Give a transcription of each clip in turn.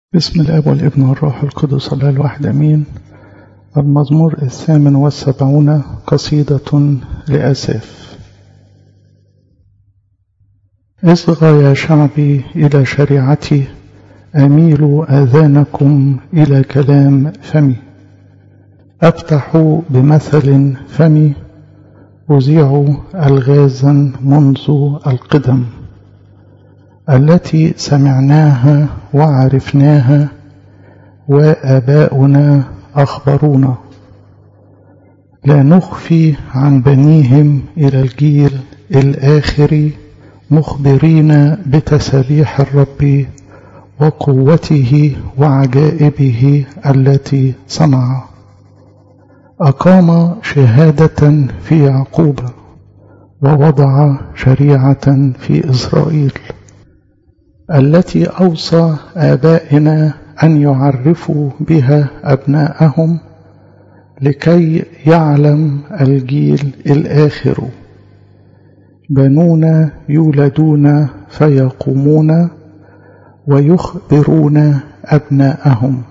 بسم الاب والابن والروح القدس الله الواحد امين المزمور الثامن والسبعون قصيدة لأساف اصغى يا شعبي إلى شريعتي أميلوا آذانكم إلى كلام فمي أفتح بمثل فمي أذيع ألغازا منذ القدم التي سمعناها وعرفناها وآباؤنا أخبرونا لا نخفي عن بنيهم إلى الجيل الآخر مخبرين بتسابيح الرب وقوته وعجائبه التي صنع أقام شهادة في يعقوب ووضع شريعة في إسرائيل التي أوصى آبائنا أن يعرفوا بها أبناءهم لكي يعلم الجيل الآخر بنون يولدون فيقومون ويخبرون أبناءهم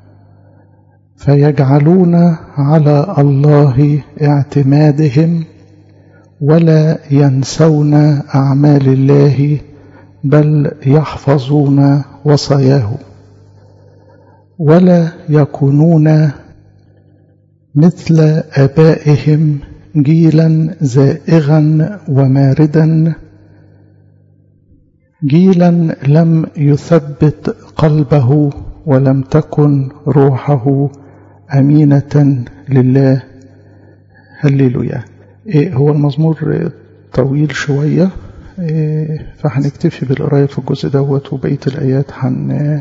فيجعلون على الله اعتمادهم ولا ينسون أعمال الله بل يحفظون وصاياه ولا يكونون مثل آبائهم جيلا زائغا وماردا جيلا لم يثبت قلبه ولم تكن روحه أمينة لله هللويا إيه هو المزمور طويل شوية إيه فهنكتفي بالقراية في الجزء دوت وبقية الآيات هن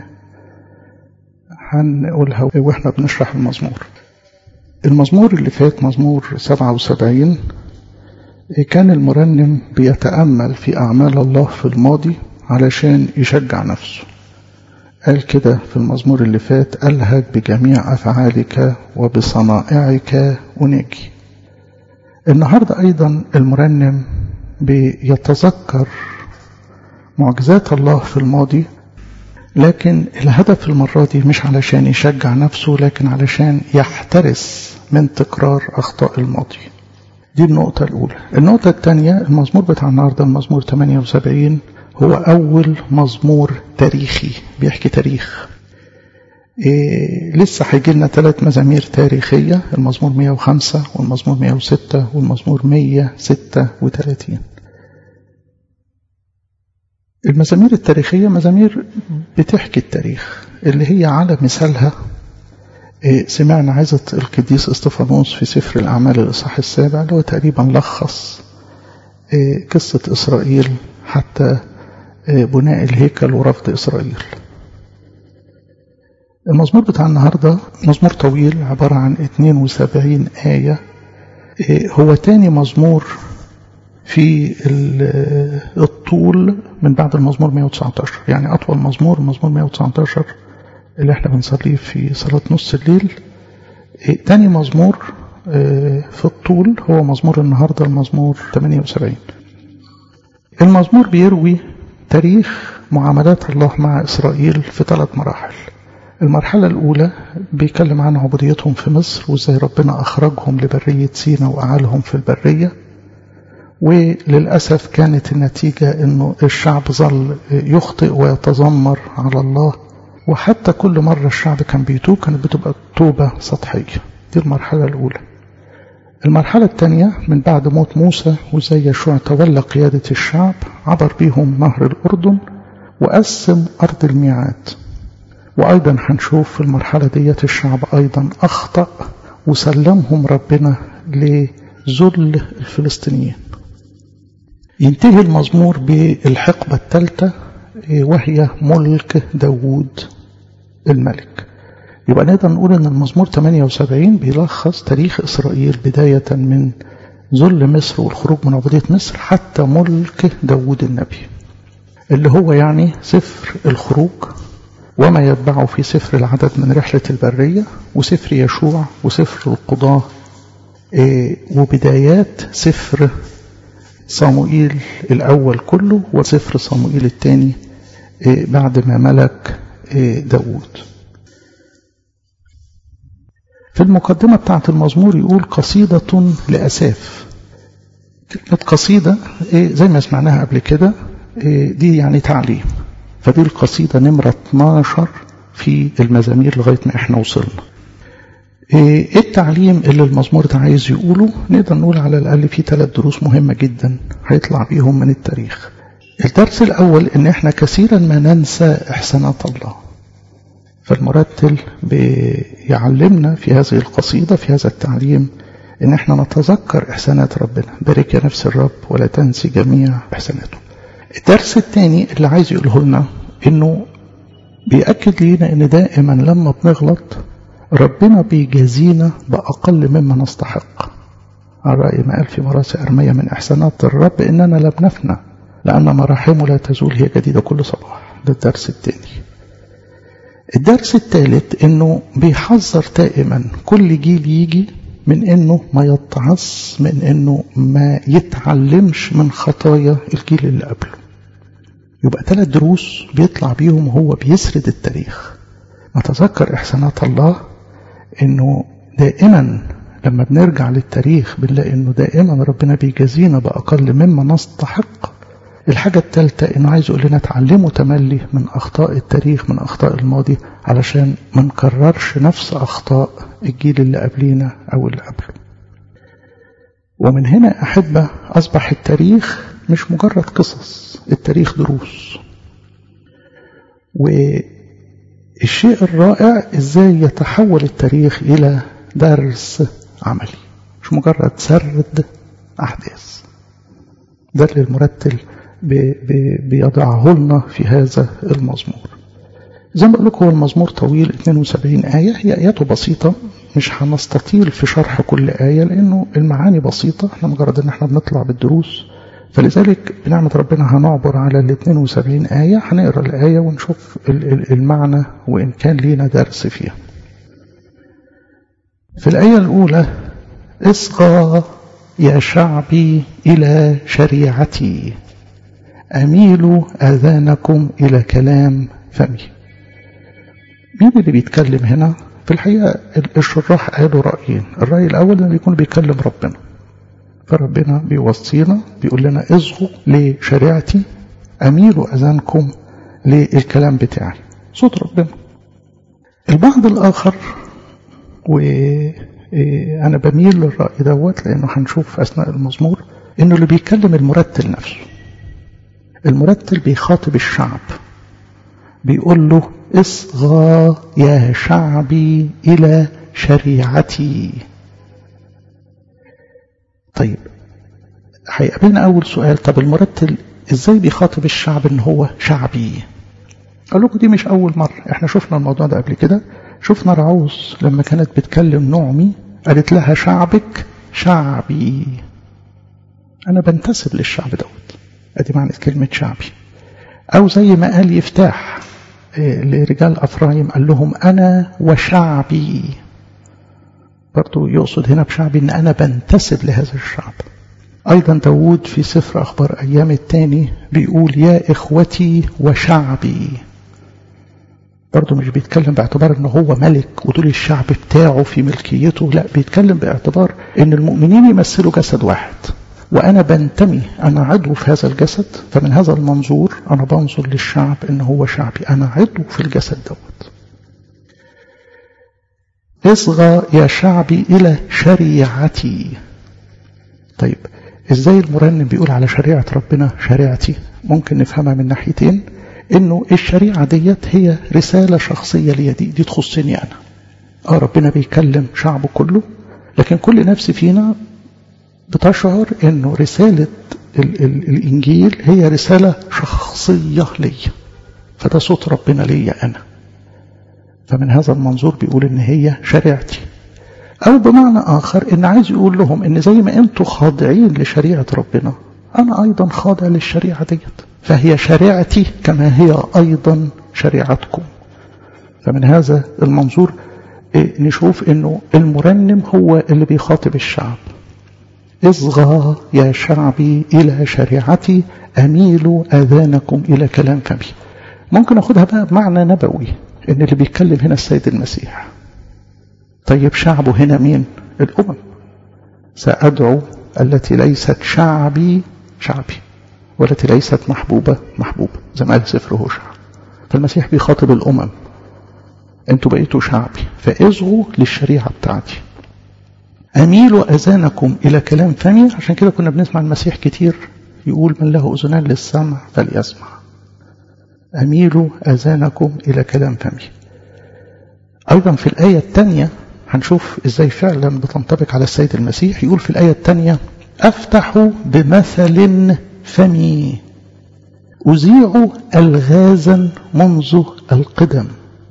هنقولها واحنا بنشرح المزمور المزمور اللي فات مزمور 77 كان المرنم بيتأمل في أعمال الله في الماضي علشان يشجع نفسه قال كده في المزمور اللي فات ألهج بجميع أفعالك وبصنائعك ونجي النهاردة أيضا المرنم بيتذكر معجزات الله في الماضي لكن الهدف المرة دي مش علشان يشجع نفسه لكن علشان يحترس من تكرار أخطاء الماضي دي النقطة الأولى النقطة الثانية المزمور بتاع النهاردة المزمور 78 هو أول مزمور تاريخي بيحكي تاريخ إيه لسه هيجي لنا ثلاث مزامير تاريخية المزمور 105 والمزمور 106 والمزمور 136 المزامير التاريخية مزامير بتحكي التاريخ اللي هي على مثالها إيه سمعنا عظة القديس استفانوس في سفر الأعمال الإصحاح السابع اللي هو تقريبا لخص إيه قصة إسرائيل حتى بناء الهيكل ورفض إسرائيل المزمور بتاع النهاردة مزمور طويل عبارة عن 72 آية هو تاني مزمور في الطول من بعد المزمور 119 يعني أطول مزمور المزمور 119 اللي احنا بنصليه في صلاة نص الليل تاني مزمور في الطول هو مزمور النهاردة المزمور 78 المزمور بيروي تاريخ معاملات الله مع إسرائيل في ثلاث مراحل المرحلة الأولى بيتكلم عن عبوديتهم في مصر وإزاي ربنا أخرجهم لبرية سينا وأعالهم في البرية وللأسف كانت النتيجة أنه الشعب ظل يخطئ ويتذمر على الله وحتى كل مرة الشعب كان بيتوب كانت بتبقى توبة سطحية دي المرحلة الأولى المرحلة الثانية من بعد موت موسى وزي يشوع تولى قيادة الشعب عبر بيهم نهر الأردن وقسم أرض الميعاد وأيضا هنشوف في المرحلة ديت الشعب أيضا أخطأ وسلمهم ربنا لذل الفلسطينيين ينتهي المزمور بالحقبة الثالثة وهي ملك داوود الملك يبقى نقدر نقول ان المزمور 78 بيلخص تاريخ اسرائيل بداية من ذل مصر والخروج من عبودية مصر حتى ملك داوود النبي اللي هو يعني سفر الخروج وما يتبعه في سفر العدد من رحلة البرية وسفر يشوع وسفر القضاة وبدايات سفر صموئيل الأول كله وسفر صموئيل الثاني بعد ما ملك داود في المقدمة بتاعت المزمور يقول قصيدة لأساف كلمة قصيدة زي ما سمعناها قبل كده دي يعني تعليم فدي القصيدة نمرة 12 في المزامير لغاية ما احنا وصلنا ايه التعليم اللي المزمور ده عايز يقوله نقدر نقول على الأقل في ثلاث دروس مهمة جدا هيطلع بيهم من التاريخ الدرس الأول إن إحنا كثيرا ما ننسى إحسانات الله فالمرتل بيعلمنا في هذه القصيدة في هذا التعليم إن إحنا نتذكر إحسانات ربنا بارك يا نفس الرب ولا تنسي جميع إحساناته الدرس الثاني اللي عايز يقوله لنا إنه بيأكد لينا إن دائما لما بنغلط ربنا بيجازينا بأقل مما نستحق على رأي ما قال في مراسي أرمية من إحسانات الرب إننا لم نفنى لأن مراحمه لا تزول هي جديدة كل صباح ده الدرس الثاني الدرس الثالث إنه بيحذر دائما كل جيل يجي من إنه ما يتعظ من إنه ما يتعلمش من خطايا الجيل اللي قبله يبقى ثلاث دروس بيطلع بيهم هو بيسرد التاريخ نتذكر إحسانات الله إنه دائما لما بنرجع للتاريخ بنلاقي إنه دائما ربنا بيجازينا بأقل مما نستحق الحاجة الثالثة إنه عايز يقول لنا اتعلموا تملي من أخطاء التاريخ من أخطاء الماضي علشان ما نكررش نفس أخطاء الجيل اللي قبلينا أو اللي قبله ومن هنا أحبة أصبح التاريخ مش مجرد قصص التاريخ دروس والشيء الرائع إزاي يتحول التاريخ إلى درس عملي مش مجرد سرد أحداث ده اللي المرتل بيضعه لنا في هذا المزمور زي ما بقول لكم هو المزمور طويل 72 آية هي آياته بسيطة مش هنستطيل في شرح كل آية لأنه المعاني بسيطة احنا مجرد ان احنا بنطلع بالدروس فلذلك بنعمة ربنا هنعبر على ال 72 آية هنقرا الآية ونشوف المعنى وإن كان لينا درس فيها في الآية الأولى اصغى يا شعبي إلى شريعتي أميلوا آذانكم إلى كلام فمي مين اللي بيتكلم هنا في الحقيقة الشراح قالوا رأيين الرأي الأول لما بيكون بيكلم ربنا فربنا بيوصينا بيقول لنا اصغوا لشريعتي أميلوا أذانكم للكلام بتاعي صوت ربنا البعض الآخر وأنا بميل للرأي دوت لأنه هنشوف أثناء المزمور إنه اللي بيكلم المرتل نفسه المرتل بيخاطب الشعب بيقول له اصغى يا شعبي إلى شريعتي طيب هيقابلنا أول سؤال طب المرتل إزاي بيخاطب الشعب إن هو شعبي قال لكم دي مش أول مرة احنا شفنا الموضوع ده قبل كده شفنا رعوز لما كانت بتكلم نعمي قالت لها شعبك شعبي أنا بنتسب للشعب دوت ادي معنى كلمة شعبي او زي ما قال يفتاح لرجال افرايم قال لهم انا وشعبي برضو يقصد هنا بشعبي ان انا بنتسب لهذا الشعب ايضا داود في سفر اخبار ايام الثاني بيقول يا اخوتي وشعبي برضه مش بيتكلم باعتبار ان هو ملك ودول الشعب بتاعه في ملكيته لا بيتكلم باعتبار ان المؤمنين يمثلوا جسد واحد وأنا بنتمي أنا عضو في هذا الجسد فمن هذا المنظور أنا بنظر للشعب إن هو شعبي أنا عضو في الجسد دوت اصغى يا شعبي إلى شريعتي طيب إزاي المرنم بيقول على شريعة ربنا شريعتي ممكن نفهمها من ناحيتين إنه الشريعة ديت هي رسالة شخصية لي دي, دي تخصني أنا آه ربنا بيكلم شعبه كله لكن كل نفس فينا بتشعر انه رسالة ال ال الانجيل هي رسالة شخصية لي فده صوت ربنا ليا انا فمن هذا المنظور بيقول ان هي شريعتي او بمعنى اخر ان عايز يقول لهم ان زي ما انتوا خاضعين لشريعة ربنا انا ايضا خاضع للشريعة ديت فهي شريعتي كما هي ايضا شريعتكم فمن هذا المنظور نشوف انه المرنم هو اللي بيخاطب الشعب اصغى يا شعبي إلى شريعتي أميلوا آذانكم إلى كلام فمي ممكن أخدها بقى بمعنى نبوي إن اللي بيتكلم هنا السيد المسيح طيب شعبه هنا مين الأمم سأدعو التي ليست شعبي شعبي والتي ليست محبوبة محبوبة زي ما قال سفر هوشع فالمسيح بيخاطب الأمم انتوا بقيتوا شعبي فاصغوا للشريعة بتاعتي أميلوا أذانكم إلى كلام فمي عشان كده كنا بنسمع المسيح كتير يقول من له أذنان للسمع فليسمع أميلوا أذانكم إلى كلام فمي أيضا في الآية الثانية هنشوف إزاي فعلا بتنطبق على السيد المسيح يقول في الآية الثانية أفتح بمثل فمي أذيع الغازا منذ القدم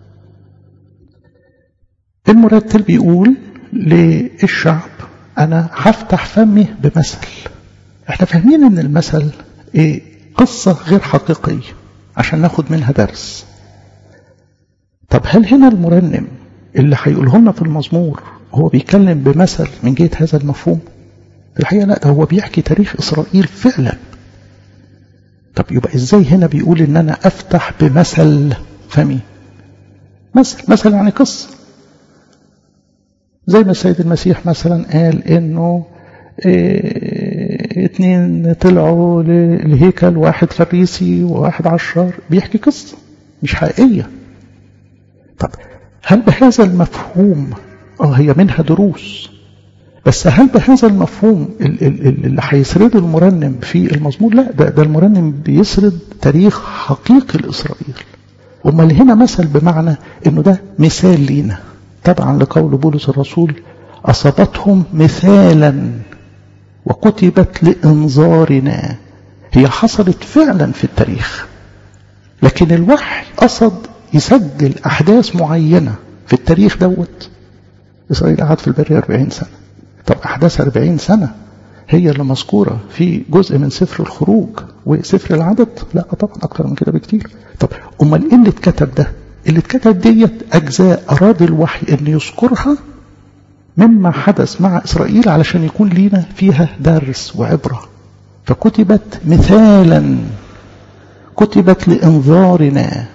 المرتل بيقول للشعب أنا هفتح فمي بمثل احنا فاهمين ان المثل ايه قصة غير حقيقية عشان ناخد منها درس طب هل هنا المرنم اللي هيقوله لنا في المزمور هو بيتكلم بمثل من جهة هذا المفهوم في الحقيقة لا ده هو بيحكي تاريخ إسرائيل فعلا طب يبقى ازاي هنا بيقول ان انا افتح بمثل فمي مثل مثل يعني قصة زي ما السيد المسيح مثلا قال انه إيه اتنين طلعوا للهيكل واحد فريسي وواحد عشار بيحكي قصة مش حقيقية طب هل بهذا المفهوم اه هي منها دروس بس هل بهذا المفهوم اللي هيسرده المرنم في المزمور لا ده, ده المرنم بيسرد تاريخ حقيقي لإسرائيل امال هنا مثل بمعنى انه ده مثال لينا طبعا لقول بولس الرسول أصابتهم مثالا وكتبت لإنذارنا هي حصلت فعلا في التاريخ لكن الوحي قصد يسجل أحداث معينة في التاريخ دوت إسرائيل قعد في البر 40 سنة طب أحداث 40 سنة هي اللي مذكورة في جزء من سفر الخروج وسفر العدد لا طبعا أكتر من كده بكتير طب أمال إيه اللي اتكتب ده اللي اتكتب ديت أجزاء أراد الوحي أن يذكرها مما حدث مع إسرائيل علشان يكون لينا فيها درس وعبرة فكتبت مثالا كتبت لإنذارنا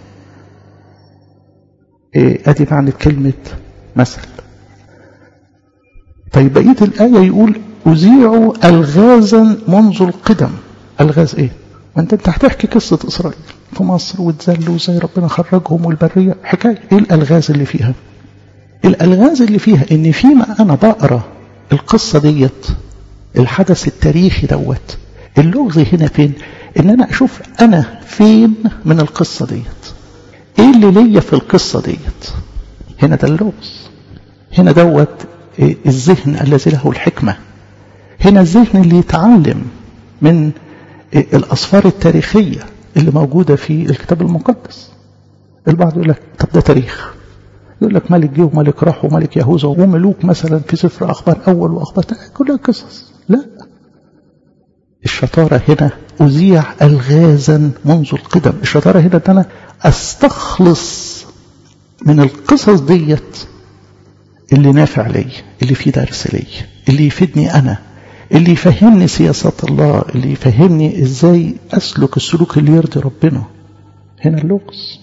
إيه أدي معنى كلمة مثل طيب بقية الآية يقول أذيع الغازا منذ القدم الغاز إيه ما أنت هتحكي قصة إسرائيل في مصر واتذلوا وازاي ربنا خرجهم والبرية حكاية ايه الألغاز اللي فيها الألغاز اللي فيها ان فيما أنا بقرأ القصة ديت الحدث التاريخي دوت اللغز هنا فين ان انا اشوف انا فين من القصة ديت ايه اللي ليا في القصة ديت هنا ده اللغز هنا دوت الذهن الذي له الحكمة هنا الذهن اللي يتعلم من الأسفار التاريخية اللي موجودة في الكتاب المقدس البعض يقول لك طب ده تاريخ يقول لك ملك جه وملك راح وملك يهوذا وملوك مثلا في سفر أخبار أول وأخبار كلها قصص لا الشطارة هنا أذيع الغازا منذ القدم الشطارة هنا أن أنا أستخلص من القصص ديت اللي نافع لي اللي فيه درس لي اللي يفيدني أنا اللي يفهمني سياسات الله اللي يفهمني ازاي اسلك السلوك اللي يرضي ربنا هنا اللغز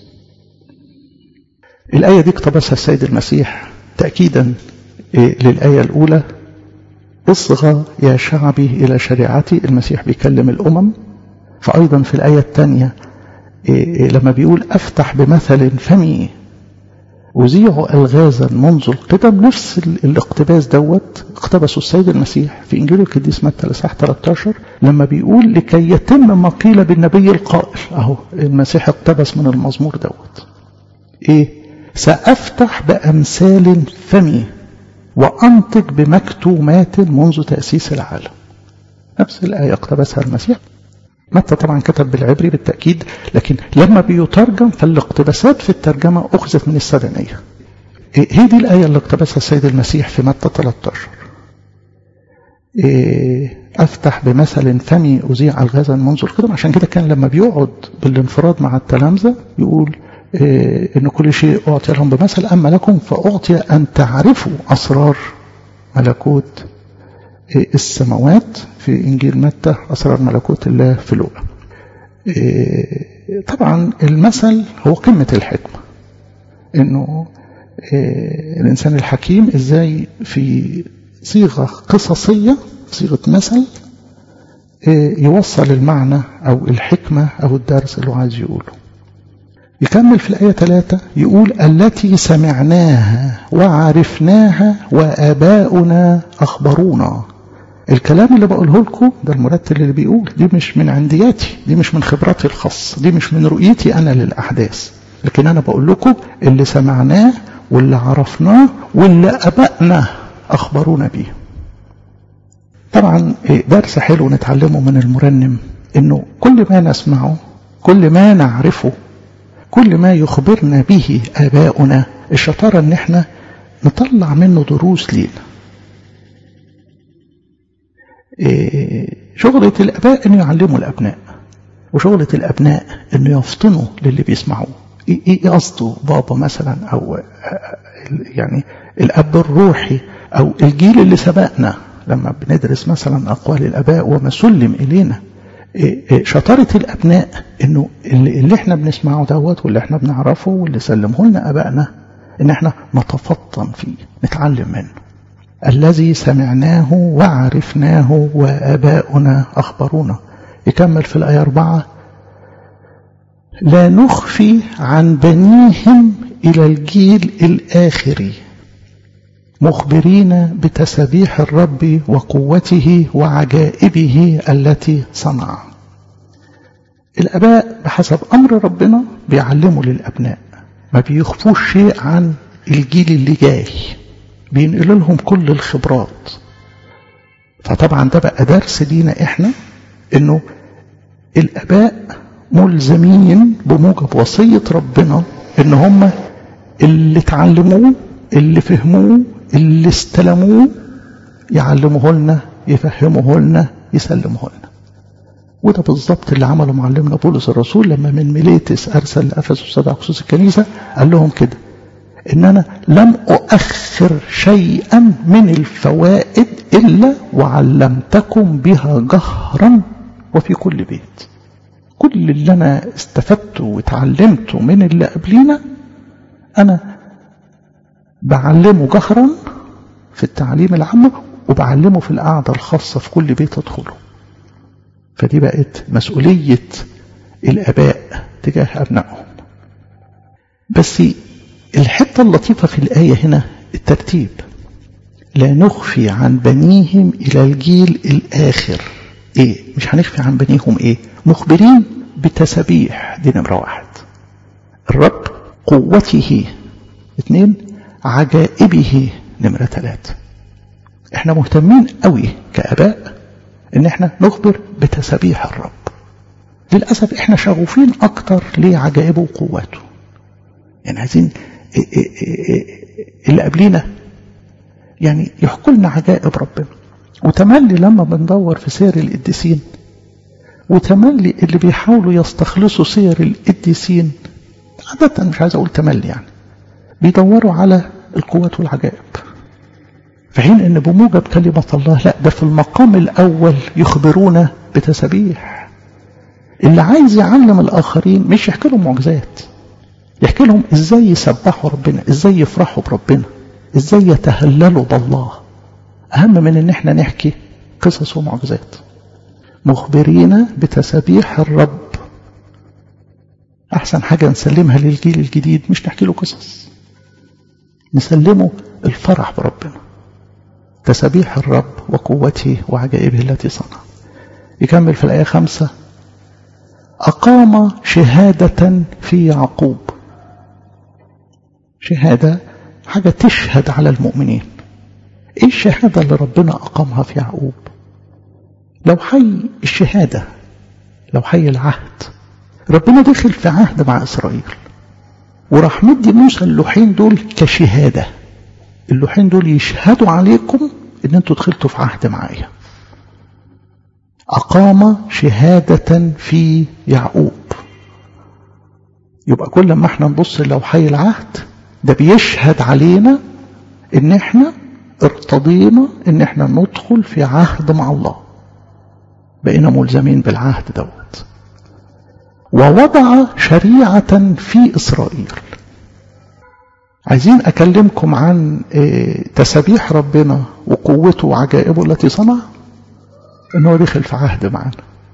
الآية دي اقتبسها السيد المسيح تأكيدا للآية الأولى اصغى يا شعبي إلى شريعتي المسيح بيكلم الأمم فأيضا في الآية الثانية لما بيقول أفتح بمثل فمي أذيع الغازا منذ القدم نفس الاقتباس دوت اقتبسه السيد المسيح في إنجيل القديس متى الإصحاح 13 لما بيقول لكي يتم ما قيل بالنبي القائل أهو المسيح اقتبس من المزمور دوت إيه سأفتح بأمثال فمي وأنطق بمكتومات منذ تأسيس العالم نفس الآية اقتبسها المسيح متى طبعا كتب بالعبري بالتأكيد لكن لما بيترجم فالاقتباسات في الترجمة أخذت من السبعينية هي دي الآية اللي اقتبسها السيد المسيح في متى 13 أفتح بمثل فمي أذيع الغازا منذ القدم عشان كده كان لما بيقعد بالانفراد مع التلامذة يقول إن كل شيء أعطي لهم بمثل أما لكم فأعطي أن تعرفوا أسرار ملكوت السماوات في إنجيل متى أسرار ملكوت الله في لوقا طبعا المثل هو قمة الحكمة انه الانسان الحكيم ازاي في صيغة قصصية صيغة مثل يوصل المعنى او الحكمة او الدرس اللي عايز يقوله يكمل في الآية 3 يقول التي سمعناها وعرفناها وآباؤنا أخبرونا الكلام اللي بقوله لكم ده المرتل اللي بيقول دي مش من عندياتي دي مش من خبراتي الخاصة دي مش من رؤيتي أنا للأحداث لكن أنا بقول لكم اللي سمعناه واللي عرفناه واللي أبائنا أخبرونا بيه طبعا درس حلو نتعلمه من المرنم انه كل ما نسمعه كل ما نعرفه كل ما يخبرنا به آباؤنا الشطارة ان احنا نطلع منه دروس لينا إيه شغلة الآباء أن يعلموا الأبناء وشغلة الأبناء أن يفطنوا للي بيسمعوه إيه قصده بابا مثلا أو يعني الأب الروحي أو الجيل اللي سبقنا لما بندرس مثلا أقوال الآباء وما سلم إلينا شطارة الأبناء إنه اللي إحنا بنسمعه دوت واللي إحنا بنعرفه واللي سلمه لنا أبائنا إن إحنا نتفطن فيه نتعلم منه الذي سمعناه وعرفناه وآباؤنا أخبرونا يكمل في الآية أربعة لا نخفي عن بنيهم إلى الجيل الآخر مخبرين بتسبيح الرب وقوته وعجائبه التي صنع الآباء بحسب أمر ربنا بيعلموا للأبناء ما بيخفوش شيء عن الجيل اللي جاي بينقلوا لهم كل الخبرات فطبعا ده بقى درس لينا احنا انه الاباء ملزمين بموجب وصية ربنا ان هم اللي اتعلموه اللي فهموه اللي استلموه يعلموه لنا يفهموه لنا يسلموه لنا وده بالظبط اللي عمله معلمنا بولس الرسول لما من ميليتس ارسل لافسس سبع خصوص الكنيسه قال لهم كده ان انا لم اؤخر شيئا من الفوائد الا وعلمتكم بها جهرا وفي كل بيت كل اللي انا استفدته وتعلمته من اللي قبلينا انا بعلمه جهرا في التعليم العام وبعلمه في القعدة الخاصة في كل بيت ادخله فدي بقت مسؤولية الآباء تجاه أبنائهم بس الحتة اللطيفة في الآية هنا الترتيب لا نخفي عن بنيهم إلى الجيل الآخر إيه مش هنخفي عن بنيهم إيه مخبرين بتسبيح دي نمرة واحد الرب قوته اثنين عجائبه نمرة ثلاثة احنا مهتمين قوي كآباء ان احنا نخبر بتسبيح الرب للأسف احنا شغوفين اكتر لعجائبه وقواته يعني عايزين اللي قبلينا يعني يحكوا لنا عجائب ربنا وتملي لما بندور في سير القديسين وتملي اللي بيحاولوا يستخلصوا سير القديسين عادة مش عايز أقول تملي يعني بيدوروا على القوات والعجائب في حين ان بموجب كلمة الله لا ده في المقام الأول يخبرونا بتسبيح اللي عايز يعلم الآخرين مش يحكي لهم معجزات يحكي لهم ازاي يسبحوا ربنا ازاي يفرحوا بربنا ازاي يتهللوا بالله أهم من ان احنا نحكي قصص ومعجزات مخبرين بتسبيح الرب أحسن حاجة نسلمها للجيل الجديد مش نحكي له قصص نسلمه الفرح بربنا تسبيح الرب وقوته وعجائبه التي صنع يكمل في الآية خمسة أقام شهادة في يعقوب شهادة حاجة تشهد على المؤمنين ايه الشهادة اللي ربنا أقامها في يعقوب لو حي الشهادة لو حي العهد ربنا دخل في عهد مع إسرائيل وراح مدي موسى اللوحين دول كشهادة اللوحين دول يشهدوا عليكم ان انتوا دخلتوا في عهد معايا أقام شهادة في يعقوب يبقى كل ما احنا نبص لوحي العهد ده بيشهد علينا ان احنا ارتضينا ان احنا ندخل في عهد مع الله بقينا ملزمين بالعهد دوت ووضع شريعة في إسرائيل عايزين أكلمكم عن تسابيح ربنا وقوته وعجائبه التي صنع إن هو دخل في عهد معنا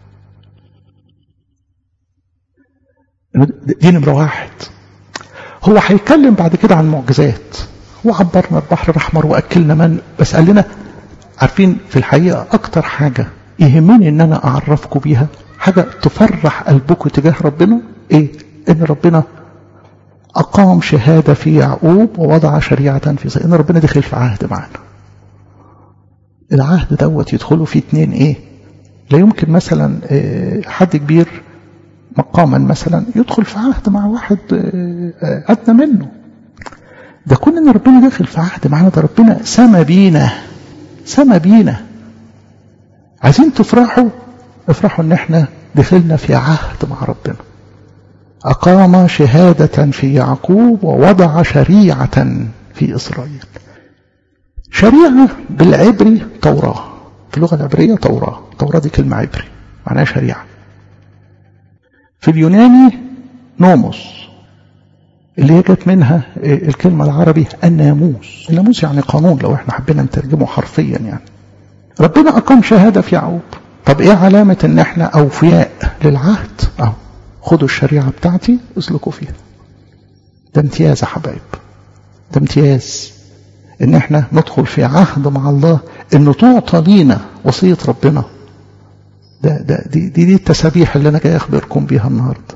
دي نمرة واحد هو هيتكلم بعد كده عن معجزات وعبرنا البحر الأحمر وأكلنا من بس قال لنا عارفين في الحقيقة أكتر حاجة يهمني إن أنا أعرفكم بيها حاجة تفرح قلبكم تجاه ربنا إيه؟ إن ربنا أقام شهادة في يعقوب ووضع شريعة في زي إن ربنا دخل في عهد معنا العهد دوت يدخلوا فيه اتنين إيه؟ لا يمكن مثلا حد كبير مقاما مثلا يدخل في عهد مع واحد أدنى منه ده كون ان ربنا داخل في عهد معانا ده ربنا سما بينا سما بينا عايزين تفرحوا افرحوا ان احنا دخلنا في عهد مع ربنا أقام شهادة في يعقوب ووضع شريعة في إسرائيل شريعة بالعبري توراة في اللغة العبرية توراة توراة دي كلمة عبري معناها شريعة في اليوناني نوموس اللي هي جت منها الكلمة العربي الناموس الناموس يعني قانون لو احنا حبينا نترجمه حرفيا يعني ربنا أقام شهادة في يعقوب طب ايه علامة ان احنا اوفياء للعهد اهو خدوا الشريعة بتاعتي اسلكوا فيها ده امتياز يا حبايب ده امتياز ان احنا ندخل في عهد مع الله انه تعطى لينا وصية ربنا ده ده دي دي, دي التسابيح اللي انا جاي اخبركم بيها النهارده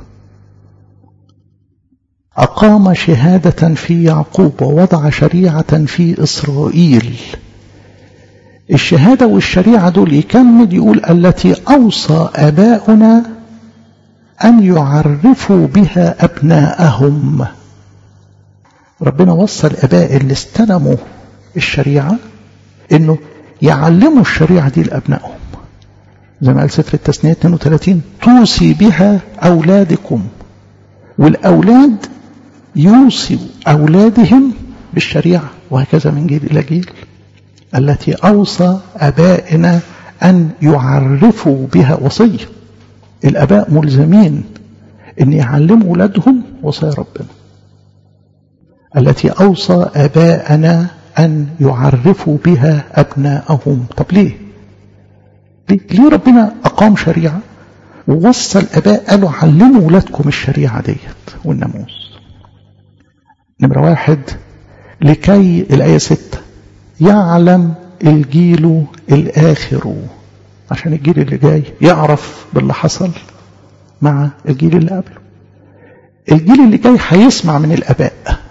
أقام شهادة في يعقوب ووضع شريعة في إسرائيل الشهادة والشريعة دول يكمل يقول التي أوصى آباؤنا أن يعرفوا بها أبناءهم ربنا وصى الآباء اللي استلموا الشريعة إنه يعلموا الشريعة دي لأبنائهم زي ما قال سفر التثنية 32 توصي بها أولادكم والأولاد يوصوا أولادهم بالشريعة وهكذا من جيل إلى جيل التي أوصى أبائنا أن يعرفوا بها وصية الأباء ملزمين أن يعلموا أولادهم وصايا ربنا التي أوصى أباءنا أن يعرفوا بها أبناءهم طب ليه؟ ليه, ليه ربنا أقام شريعة ووصى الآباء قالوا علموا أولادكم الشريعة ديت والناموس نمرة واحد لكي الآية ستة يعلم الجيل الآخر عشان الجيل اللي جاي يعرف باللي حصل مع الجيل اللي قبله الجيل اللي جاي هيسمع من الآباء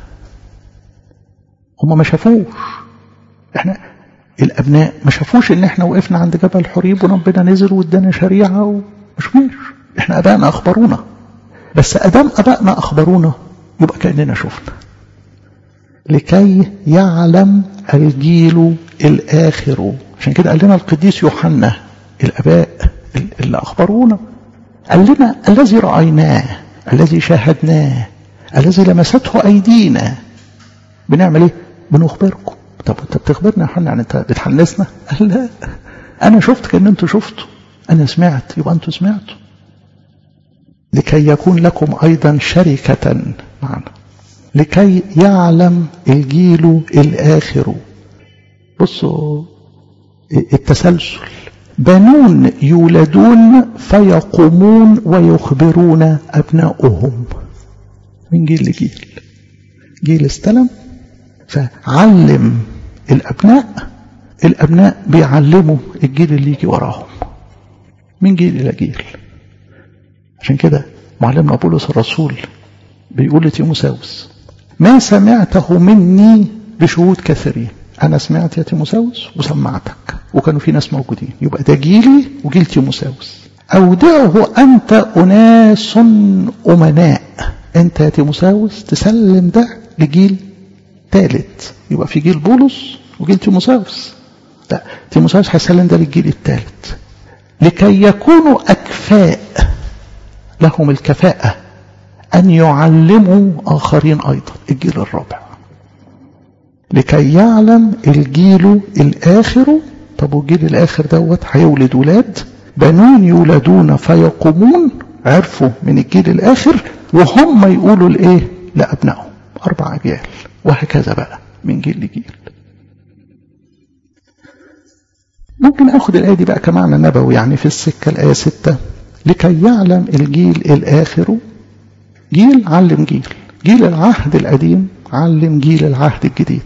هما ما شافوش احنا الأبناء ما شافوش ان احنا وقفنا عند جبل حريب وربنا نزل وادانا شريعة وما شفناش احنا أبائنا أخبرونا بس أدام أبائنا أخبرونا يبقى كأننا شفنا لكي يعلم الجيل الآخر عشان كده قال لنا القديس يوحنا الآباء اللي أخبرونا قال لنا الذي رأيناه الذي شاهدناه الذي لمسته أيدينا بنعمل إيه؟ بنخبركم طب أنت بتخبرنا يا يوحنا يعني أنت بتحنسنا؟ قال لا أنا شفت كأن أنتوا شفتوا أنا سمعت يبقى أنتوا سمعتوا لكي يكون لكم أيضا شركة معنا لكي يعلم الجيل الآخر بصوا التسلسل بنون يولدون فيقومون ويخبرون أبناؤهم من جيل لجيل جيل استلم فعلم الأبناء الأبناء بيعلموا الجيل اللي يجي وراهم من جيل إلى جيل عشان كده معلمنا بولس الرسول بيقول لتيموساوس ما سمعته مني بشهود كثيرين أنا سمعت يا تيموساوس وسمعتك وكانوا في ناس موجودين يبقى ده جيلي وجيل تيموساوس أودعه أنت أناس أمناء أنت يا تيموساوس تسلم ده لجيل ثالث يبقى في جيل بولس وجيل تيموساوس لا تيموساوس هيسلم ده للجيل الثالث لكي يكونوا أكفاء لهم الكفاءة أن يعلموا آخرين أيضا الجيل الرابع لكي يعلم الجيل الآخر طب والجيل الآخر دوت هيولد ولاد بنون يولدون فيقومون عرفوا من الجيل الآخر وهم يقولوا لإيه لأبنائهم أربع أجيال وهكذا بقى من جيل لجيل ممكن أخذ الآية دي بقى كمعنى نبوي يعني في السكة الآية ستة لكي يعلم الجيل الآخر جيل علم جيل جيل العهد القديم علم جيل العهد الجديد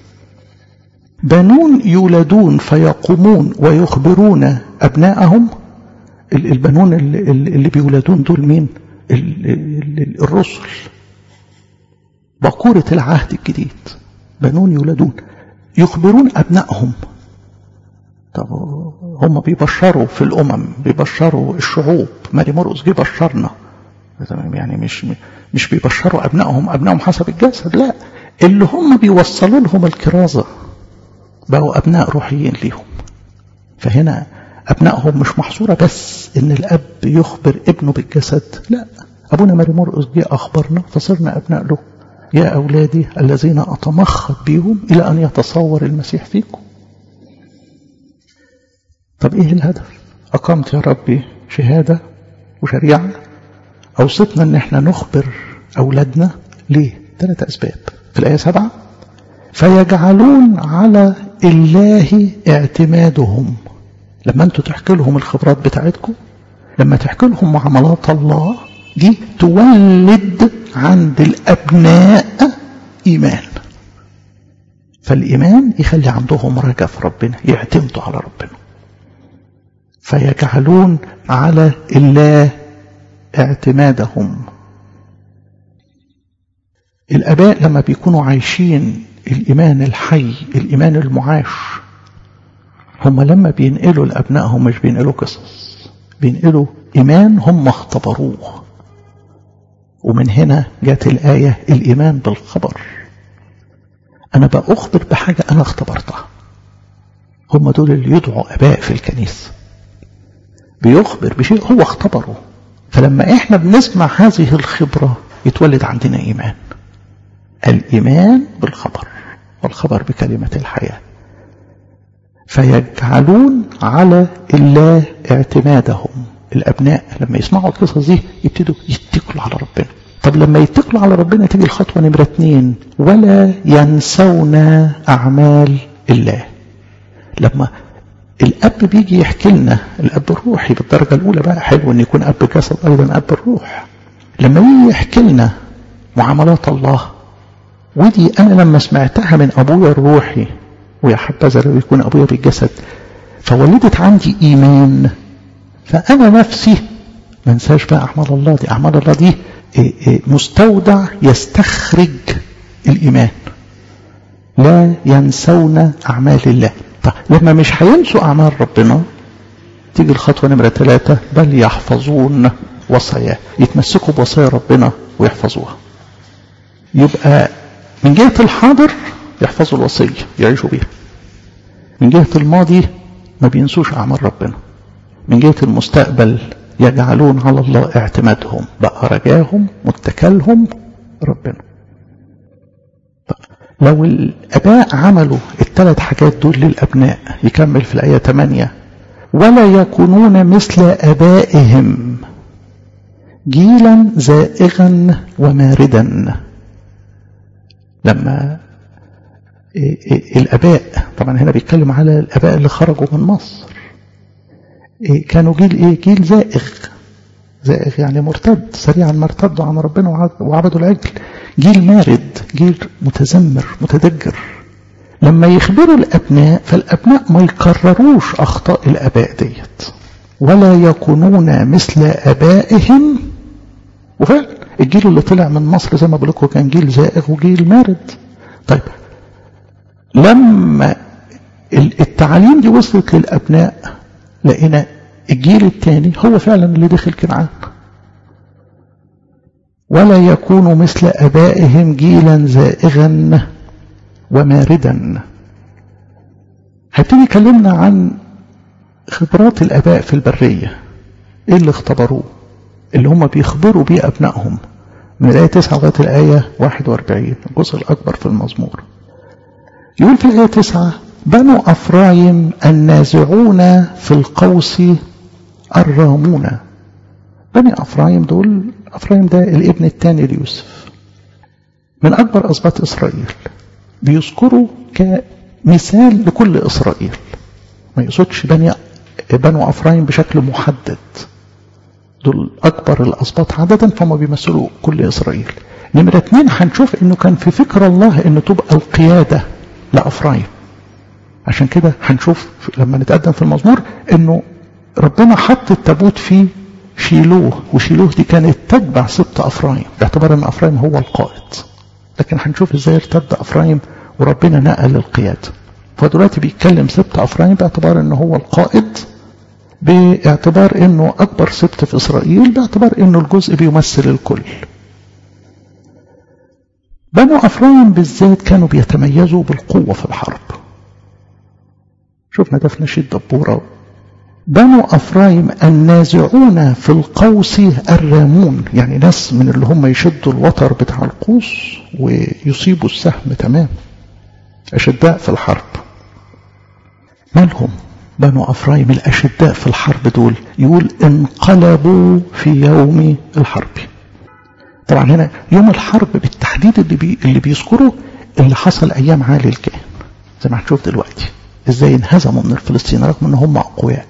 بنون يولدون فيقومون ويخبرون أبناءهم البنون اللي بيولدون دول مين الرسل بقورة العهد الجديد بنون يولدون يخبرون أبنائهم طب هم بيبشروا في الأمم بيبشروا الشعوب ماري مرقس جه بشرنا يعني مش مش بيبشروا أبنائهم أبنائهم حسب الجسد لا اللي هم بيوصلوا لهم الكرازة بقوا أبناء روحيين ليهم فهنا أبنائهم مش محصورة بس إن الأب يخبر ابنه بالجسد لا أبونا ماري مرقس جه أخبرنا فصرنا أبناء له يا أولادي الذين أتمخض بهم إلى أن يتصور المسيح فيكم طب إيه الهدف أقمت يا ربي شهادة وشريعة أوصتنا أن احنا نخبر أولادنا ليه ثلاث أسباب في الآية سبعة فيجعلون على الله اعتمادهم لما انتوا تحكي لهم الخبرات بتاعتكم لما تحكي لهم معاملات الله دي تولد عند الأبناء إيمان فالإيمان يخلي عندهم رجاء في ربنا يعتمدوا على ربنا فيجعلون على الله اعتمادهم الآباء لما بيكونوا عايشين الإيمان الحي الإيمان المعاش هم لما بينقلوا لأبنائهم مش بينقلوا قصص بينقلوا إيمان هم اختبروه ومن هنا جت الآية الإيمان بالخبر أنا بأخبر بحاجة أنا اختبرتها هم دول اللي يدعوا أباء في الكنيسة بيخبر بشيء هو اختبره فلما احنا بنسمع هذه الخبرة يتولد عندنا إيمان الإيمان بالخبر والخبر بكلمة الحياة فيجعلون على الله اعتمادهم الأبناء لما يسمعوا القصص دي يبتدوا يتكلوا على ربنا طب لما يتكلوا على ربنا تيجي الخطوة نمرة اتنين ولا ينسون أعمال الله لما الأب بيجي يحكي لنا الأب الروحي بالدرجة الأولى بقى حلو إن يكون أب جسد أيضا أب الروح لما يجي يحكي لنا معاملات الله ودي أنا لما سمعتها من أبويا الروحي ويا حبذا لو يكون أبويا بالجسد فولدت عندي إيمان فأنا نفسي ما انساش بقى أعمال الله دي أعمال الله دي مستودع يستخرج الإيمان لا ينسون أعمال الله طيب لما مش هينسوا أعمال ربنا تيجي الخطوة نمرة ثلاثة بل يحفظون وصاياه يتمسكوا بوصايا ربنا ويحفظوها يبقى من جهة الحاضر يحفظوا الوصية يعيشوا بيها من جهة الماضي ما بينسوش أعمال ربنا من جهة المستقبل يجعلون على الله اعتمادهم بقى رجاهم متكلهم ربنا لو الأباء عملوا الثلاث حاجات دول للأبناء يكمل في الآية 8 ولا يكونون مثل أبائهم جيلا زائغا وماردا لما الأباء طبعا هنا بيتكلم على الأباء اللي خرجوا من مصر كانوا جيل إيه جيل زائغ زائغ يعني مرتد سريعا ما ارتدوا عن ربنا وعبدوا العجل جيل مارد جيل متذمر متدجر لما يخبروا الأبناء فالأبناء ما يكرروش أخطاء الأباء ديت ولا يكونون مثل أبائهم وفعلا الجيل اللي طلع من مصر زي ما بقول لكم كان جيل زائغ وجيل مارد طيب لما التعاليم دي وصلت للأبناء لقينا الجيل الثاني هو فعلا اللي دخل كنعان ولا يكون مثل أبائهم جيلا زائغا وماردا هبتدي يكلمنا عن خبرات الآباء في البرية إيه اللي اختبروه اللي هم بيخبروا بيه أبنائهم من الآية 9 لغاية الآية 41 الجزء الأكبر في المزمور يقول في الآية 9 بنو أفرايم النازعون في القوس الرامون بني أفرايم دول أفرايم ده الابن الثاني ليوسف من أكبر أسباط إسرائيل بيذكروا كمثال لكل إسرائيل ما يقصدش بني بنو أفرايم بشكل محدد دول أكبر الأسباط عددا فهم بيمثلوا كل إسرائيل نمرة اتنين هنشوف إنه كان في فكر الله إنه تبقى القيادة لأفرايم عشان كده هنشوف لما نتقدم في المزمور إنه ربنا حط التابوت في شيلوه وشيلوه دي كانت تتبع سبط أفرايم باعتبار إن أفرايم هو القائد لكن هنشوف إزاي ارتد أفرايم وربنا نقل القيادة فدلوقتي بيتكلم سبط أفرايم باعتبار إنه هو القائد باعتبار انه اكبر سبت في اسرائيل باعتبار انه الجزء بيمثل الكل بنو افرايم بالذات كانوا بيتميزوا بالقوة في الحرب شفنا ده في نشيد دبورة بنو افرايم النازعون في القوس الرامون يعني ناس من اللي هم يشدوا الوتر بتاع القوس ويصيبوا السهم تمام اشداء في الحرب مالهم بنو أفرايم الأشداء في الحرب دول يقول انقلبوا في يوم الحرب طبعا هنا يوم الحرب بالتحديد اللي, بي اللي بيذكره اللي حصل أيام عالي الكهن زي ما هنشوف دلوقتي ازاي انهزموا من الفلسطينيين رغم ان هم أقوياء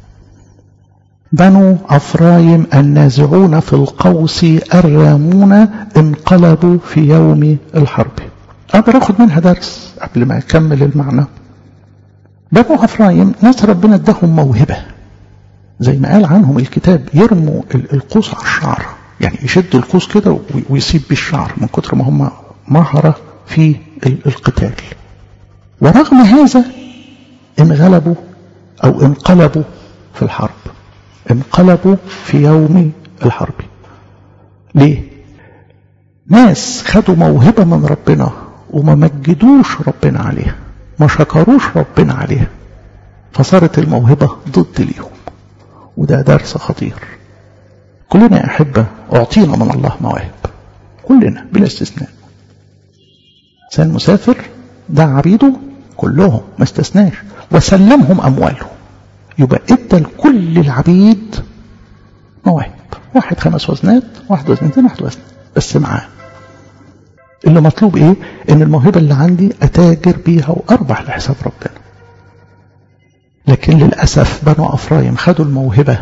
بنو أفرايم النازعون في القوس الرامون انقلبوا في يوم الحرب أقدر أخذ منها درس قبل ما أكمل المعنى بنو أفرايم ناس ربنا اداهم موهبة زي ما قال عنهم الكتاب يرموا القوس على الشعر يعني يشدوا القوس كده ويسيب بالشعر من كتر ما هم مهرة في القتال ورغم هذا انغلبوا أو انقلبوا في الحرب انقلبوا في يوم الحرب ليه ناس خدوا موهبة من ربنا وما مجدوش ربنا عليها ما شكروش ربنا عليها فصارت الموهبة ضد ليهم وده درس خطير كلنا يا أحبة أعطينا من الله مواهب كلنا بلا استثناء إنسان مسافر ده عبيده كلهم ما استثناش وسلمهم أموالهم يبقى ادى لكل العبيد مواهب واحد خمس وزنات واحد وزنتين واحد وزن بس معاه اللي مطلوب ايه ان الموهبة اللي عندي اتاجر بيها واربح لحساب ربنا لكن للأسف بنو أفرايم خدوا الموهبة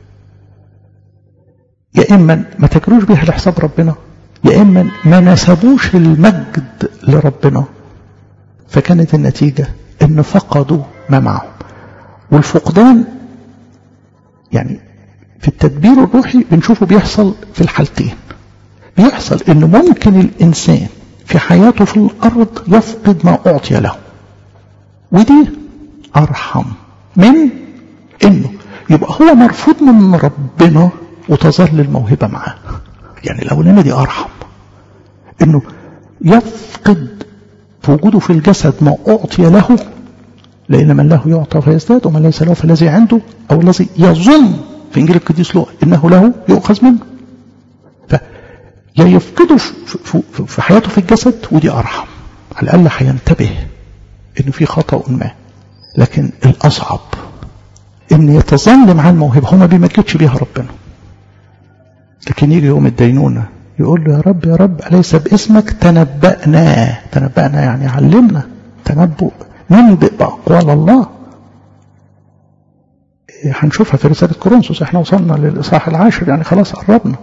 يا إما ما تاجروش بيها لحساب ربنا يا إما ما نسبوش المجد لربنا فكانت النتيجة ان فقدوا ما معهم والفقدان يعني في التدبير الروحي بنشوفه بيحصل في الحالتين بيحصل ان ممكن الانسان في حياته في الارض يفقد ما اعطي له ودي ارحم من انه يبقى هو مرفوض من ربنا وتظل الموهبة معاه يعني الاولانية دي ارحم انه يفقد في وجوده في الجسد ما اعطي له لان من له يعطى فيزداد ومن ليس له فالذي عنده او الذي يظن في انجيل القديس لوقا انه له يؤخذ منه يا يفقده في حياته في الجسد ودي أرحم على الأقل هينتبه إنه في خطأ ما لكن الأصعب إن يتظل مع الموهبة هو ما بيمجدش بيها ربنا لكن يجي يوم الدينونة يقول له يا رب يا رب أليس باسمك تنبأنا تنبأنا يعني علمنا تنبؤ ننبئ بأقوال الله هنشوفها في رسالة كورنثوس احنا وصلنا للإصحاح العاشر يعني خلاص قربنا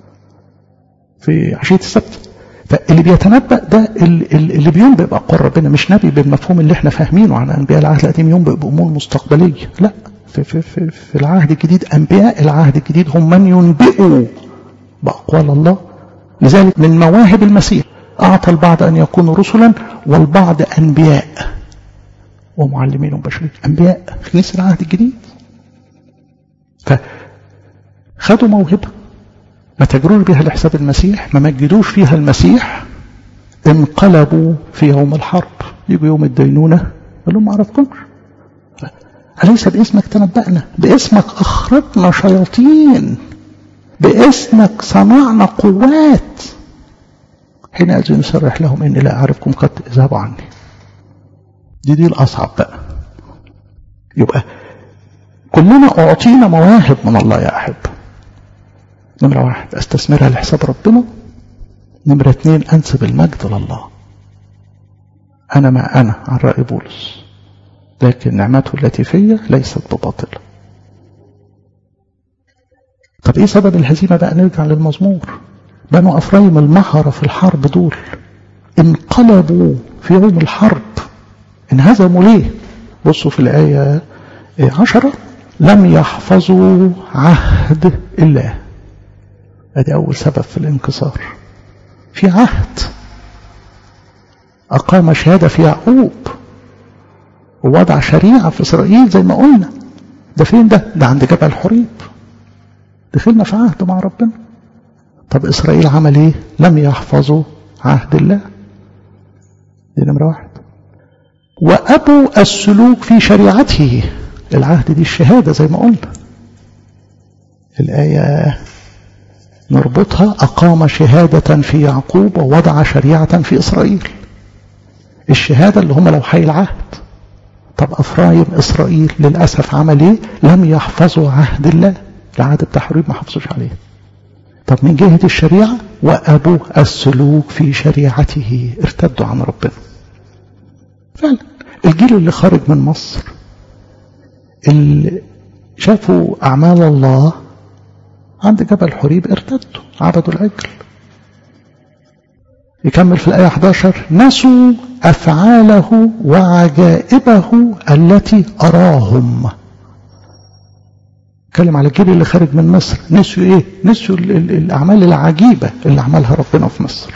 في عشية السبت فاللي بيتنبأ ده اللي بينبئ بأقوال ربنا مش نبي بالمفهوم اللي احنا فاهمينه عن أنبياء العهد القديم ينبئ بأمور مستقبلية لا في, في, في, في العهد الجديد أنبياء العهد الجديد هم من ينبئوا بأقوال الله لذلك من مواهب المسيح أعطى البعض أن يكونوا رسلا والبعض أنبياء ومعلمين بشرين أنبياء في كنيسة العهد الجديد فخدوا موهبة ما تجروش بها لحساب المسيح ما مجدوش فيها المسيح انقلبوا في يوم الحرب يجوا يوم الدينونة قال لهم ما عرفكمش أليس باسمك تنبأنا باسمك أخرجنا شياطين باسمك صنعنا قوات حينئذ نصرح لهم إني لا أعرفكم قد اذهبوا عني دي دي الأصعب بقى يبقى كلنا أعطينا مواهب من الله يا أحب نمرة واحد استثمرها لحساب ربنا نمرة اتنين انسب المجد لله انا ما انا عن رأي بولس لكن نعمته التي فيا ليست بباطلة طب ايه سبب الهزيمة بقى نرجع للمزمور بنو افرايم المهرة في الحرب دول انقلبوا في يوم الحرب انهزموا ليه بصوا في الآية عشرة لم يحفظوا عهد الله ادي اول سبب في الانكسار في عهد اقام شهاده في يعقوب ووضع شريعه في اسرائيل زي ما قلنا ده فين ده ده عند جبل حريب دخلنا في عهد مع ربنا طب اسرائيل عمل ايه لم يحفظوا عهد الله دي نمره واحد وابوا السلوك في شريعته العهد دي الشهاده زي ما قلنا الايه نربطها أقام شهادة في يعقوب ووضع شريعة في إسرائيل الشهادة اللي هم لو حي العهد طب أفرايم إسرائيل للأسف عمل إيه لم يحفظوا عهد الله العهد بتاع حريب ما حفظوش عليه طب من جهة الشريعة وأبوا السلوك في شريعته ارتدوا عن ربنا فعلا الجيل اللي خرج من مصر اللي شافوا أعمال الله عند جبل حريب ارتدوا عبدوا العجل يكمل في الآية 11 نسوا أفعاله وعجائبه التي أراهم اتكلم على الجيل اللي خارج من مصر نسوا ايه نسوا الأعمال العجيبة اللي عملها ربنا في مصر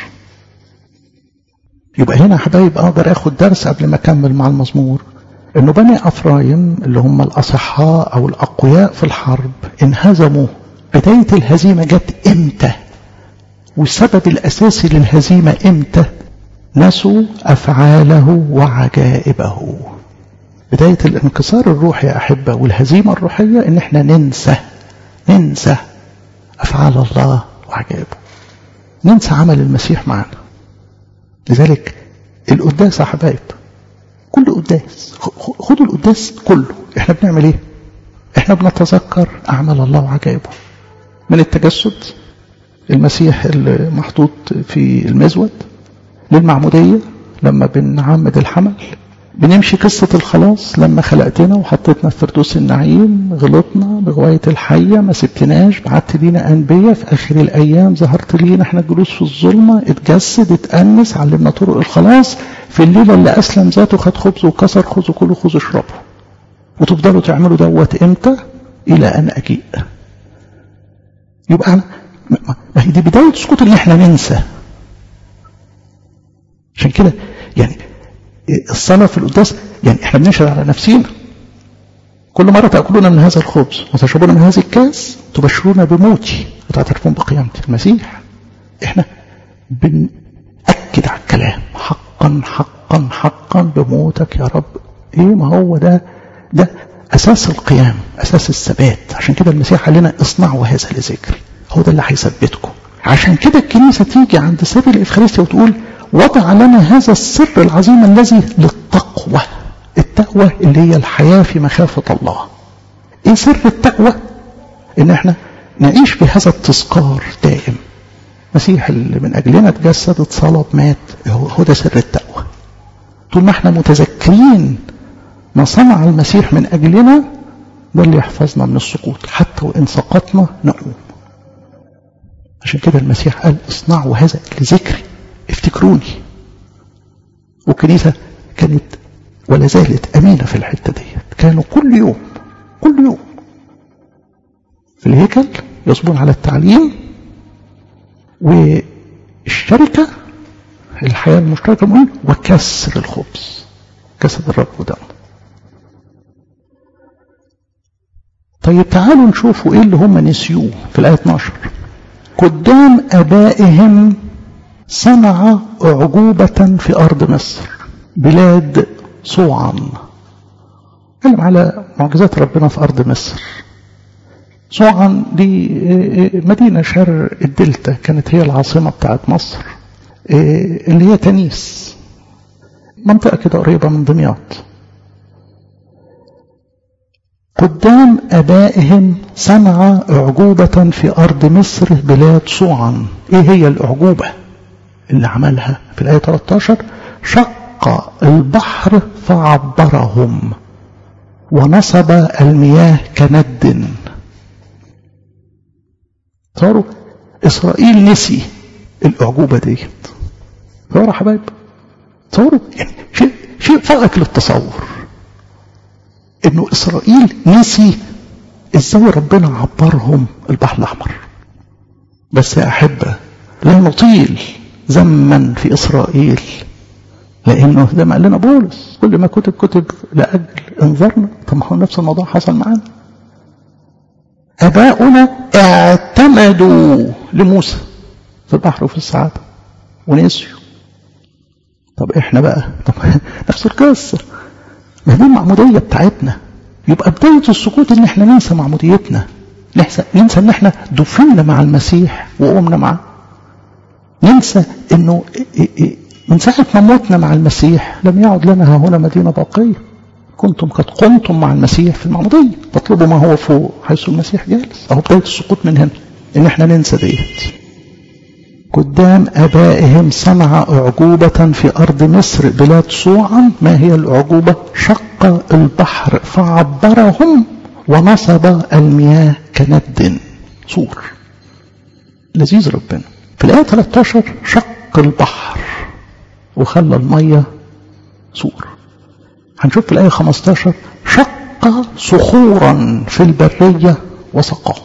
يبقى هنا حبايب أقدر أخد درس قبل ما أكمل مع المزمور إنه بني أفرايم اللي هم الأصحاء أو الأقوياء في الحرب انهزموا بداية الهزيمة جت امتى والسبب الأساسي للهزيمة امتى نسوا أفعاله وعجائبه بداية الانكسار الروحي يا أحبة والهزيمة الروحية إن احنا ننسى ننسى أفعال الله وعجائبه ننسى عمل المسيح معنا لذلك القداس يا حبايب كل قداس خدوا القداس كله احنا بنعمل ايه احنا بنتذكر أعمال الله وعجائبه من التجسد المسيح اللي محطوط في المزود للمعمودية لما بنعمد الحمل بنمشي قصة الخلاص لما خلقتنا وحطيتنا في فردوس النعيم غلطنا بغواية الحية ما سبتناش بعت لينا أنبياء في آخر الأيام ظهرت لينا احنا جلوس في الظلمة اتجسد اتأنس علمنا طرق الخلاص في الليلة اللي أسلم ذاته خد خبز وكسر خذوا كله خذوا اشربوا وتفضلوا تعملوا دوت امتى إلى أن أجيء يبقى ما هي دي بداية سقوط ان احنا ننسى عشان كده يعني الصلاة في القداس يعني احنا بنشهد على نفسينا كل مرة تأكلون من هذا الخبز وتشربون من هذه الكاس تبشرون بموتي وتعترفون بقيامتي المسيح احنا بنأكد على الكلام حقا حقا حقا بموتك يا رب ايه ما هو ده ده أساس القيام أساس الثبات عشان كده المسيح قال لنا اصنعوا هذا لذكري هو ده اللي هيثبتكم عشان كده الكنيسة تيجي عند سر الإفخارستيا وتقول وضع لنا هذا السر العظيم الذي للتقوى التقوى اللي هي الحياة في مخافة الله ايه سر التقوى ان احنا نعيش بهذا التذكار دائم مسيح اللي من اجلنا اتجسد اتصلب مات هو ده سر التقوى طول ما احنا متذكرين ما صنع المسيح من أجلنا ده اللي يحفظنا من السقوط حتى وإن سقطنا نقوم عشان كده المسيح قال اصنعوا هذا لذكري افتكروني والكنيسة كانت ولا زالت أمينة في الحتة ديت كانوا كل يوم كل يوم في الهيكل يصبون على التعليم والشركة الحياة المشتركة المهم وكسر الخبز جسد الرب ودمه طيب تعالوا نشوفوا ايه اللي هم نسيوه في الآية 12 قدام آبائهم صنع أعجوبة في أرض مصر بلاد صوعا اتكلم على معجزات ربنا في أرض مصر صوعا دي مدينة شرق الدلتا كانت هي العاصمة بتاعت مصر اللي هي تنيس منطقة كده قريبة من دمياط قدام أبائهم صنع أعجوبة في أرض مصر بلاد صوعا إيه هي الأعجوبة اللي عملها في الآية 13 شق البحر فعبرهم ونصب المياه كند صاروا إسرائيل نسي الأعجوبة ديت صاروا حبايب صاروا يعني شيء شيء فائق للتصور انه اسرائيل نسي ازاي ربنا عبرهم البحر الاحمر بس يا احبه لا نطيل زمن في اسرائيل لانه زي ما قال لنا بولس كل ما كتب كتب لاجل انذرنا طب ما هو نفس الموضوع حصل معانا اباؤنا اعتمدوا لموسى في البحر وفي السعاده ونسيوا طب احنا بقى طب نفس القصه ما دي المعمودية بتاعتنا يبقى بداية السقوط ان احنا ننسى معموديتنا ننسى, ننسى ان احنا دفنا مع المسيح وقمنا معاه ننسى انه من ساعة ما موتنا مع المسيح لم يعد لنا ها هنا مدينة باقية كنتم قد قمتم مع المسيح في المعمودية فاطلبوا ما هو فوق حيث المسيح جالس اهو بداية السقوط من هنا ان احنا ننسى ديت قدام أبائهم صنع أعجوبة في أرض مصر بلاد صوعا ما هي الأعجوبة شق البحر فعبرهم ونصب المياه كند صور لذيذ ربنا في الآية 13 شق البحر وخلى المية صور هنشوف في الآية 15 شق صخورا في البرية وسقاهم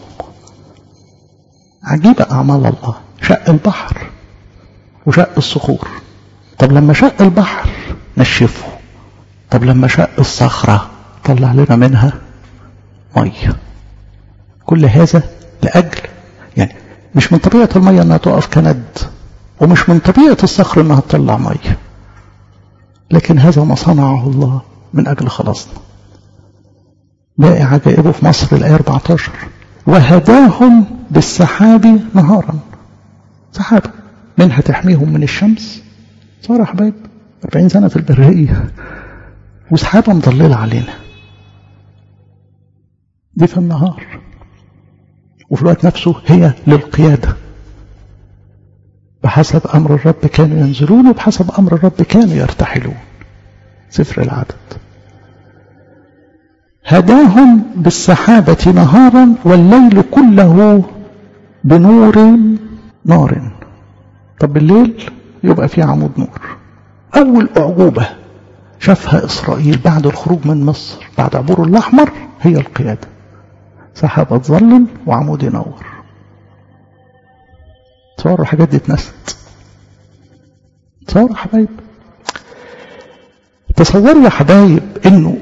عجيبة أعمال الله شق البحر وشق الصخور طب لما شق البحر نشفه طب لما شق الصخرة طلع لنا منها مية كل هذا لأجل يعني مش من طبيعة المية انها تقف كند ومش من طبيعة الصخر انها تطلع مية لكن هذا ما صنعه الله من أجل خلاصنا باقي عجائبه في مصر الآية 14 وهداهم بالسحاب نهارا سحابة منها تحميهم من الشمس صار يا حبايب 40 سنة في البرية وسحابة مضللة علينا دي في النهار وفي الوقت نفسه هي للقيادة بحسب أمر الرب كانوا ينزلون وبحسب أمر الرب كانوا يرتحلون سفر العدد هداهم بالسحابة نهارا والليل كله بنور نار طب بالليل يبقى في عمود نور أول أعجوبة شافها إسرائيل بعد الخروج من مصر بعد عبور الأحمر هي القيادة سحابة تظلل وعمود ينور تصوروا الحاجات دي اتنست تصوروا حبايب تصوروا يا حبايب انه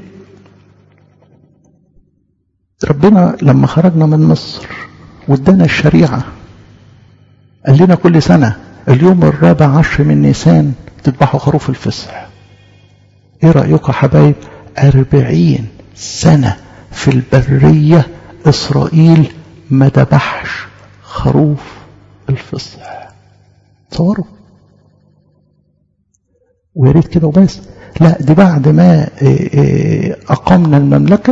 ربنا لما خرجنا من مصر وادانا الشريعة قال لنا كل سنة اليوم الرابع عشر من نيسان تذبحوا خروف الفصح ايه رأيكم يا حبايب أربعين سنة في البرية إسرائيل ما ذبحش خروف الفصح تصوروا ويا ريت كده وبس لا دي بعد ما أقمنا المملكة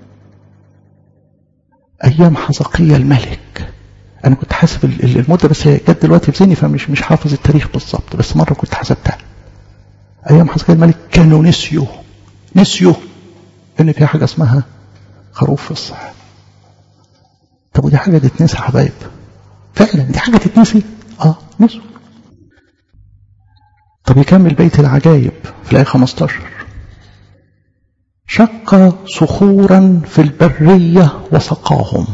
أيام حزقية الملك أنا كنت حاسب المدة بس هي جت دلوقتي في ذهني فمش مش حافظ التاريخ بالظبط بس مرة كنت حسبتها أيام حزقية الملك كانوا نسيوا نسيوا إن في حاجة اسمها خروف في الصحة طب ودي حاجة تتنسى يا حبايب فعلا دي حاجة تتنسي اه نسوا طب يكمل بيت العجائب في الآية 15 شق صخورا في البرية وسقاهم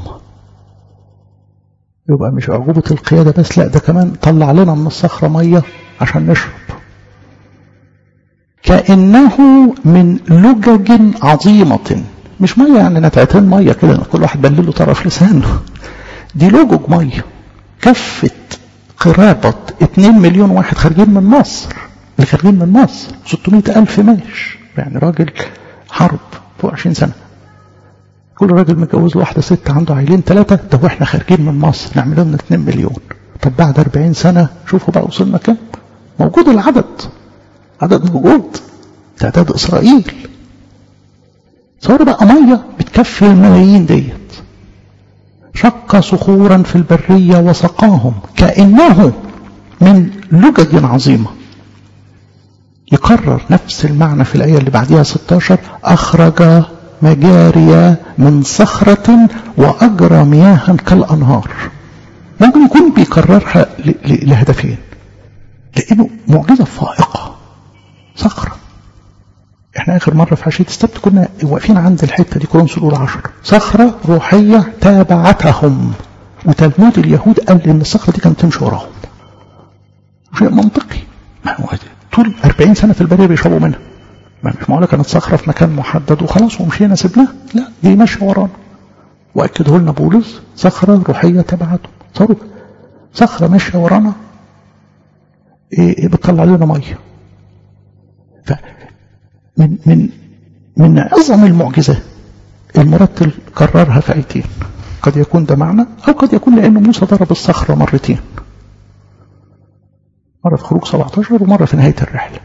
يبقى مش أعجوبة القيادة بس لا ده كمان طلع لنا من الصخرة مية عشان نشرب كأنه من لجج عظيمة مش مية يعني نتعتين مية كده كل واحد بلله طرف لسانه دي لجج مية كفة قرابة 2 مليون واحد خارجين من مصر اللي خارجين من مصر 600 ألف ماش يعني راجل حرب فوق 20 سنة كل راجل متجوز له واحدة ست عنده عيلين ثلاثة ده واحنا خارجين من مصر نعمل لنا 2 مليون طب بعد 40 سنة شوفوا بقى وصلنا كام موجود العدد عدد موجود تعداد إسرائيل صار بقى مية بتكفي الملايين ديت شق صخورا في البرية وسقاهم كأنه من لجج عظيمة يكرر نفس المعنى في الآية اللي بعدها 16 أخرج مجاري من صخرة وأجرى مياها كالأنهار ممكن يكون بيكررها لهدفين لأنه معجزة فائقة صخرة احنا اخر مرة في عشية السبت كنا واقفين عند الحتة دي كورنثوس الاولى عشر صخرة روحية تابعتهم وتلمود اليهود قال ان الصخرة دي كانت تمشي وراهم شيء منطقي ما هو طول 40 سنة في البرية بيشربوا منها ما مش معقولة كانت صخرة في مكان محدد وخلاص ومشينا سيبناها لا دي ماشية ورانا وأكده لنا بولس صخرة روحية تبعته صاروا صخرة ماشية ورانا إيه بتطلع لنا مية فمن من من أعظم المعجزات المرتل كررها في آيتين قد يكون ده معنى أو قد يكون لأنه موسى ضرب الصخرة مرتين مرة في خروج 17 ومرة في نهاية الرحلة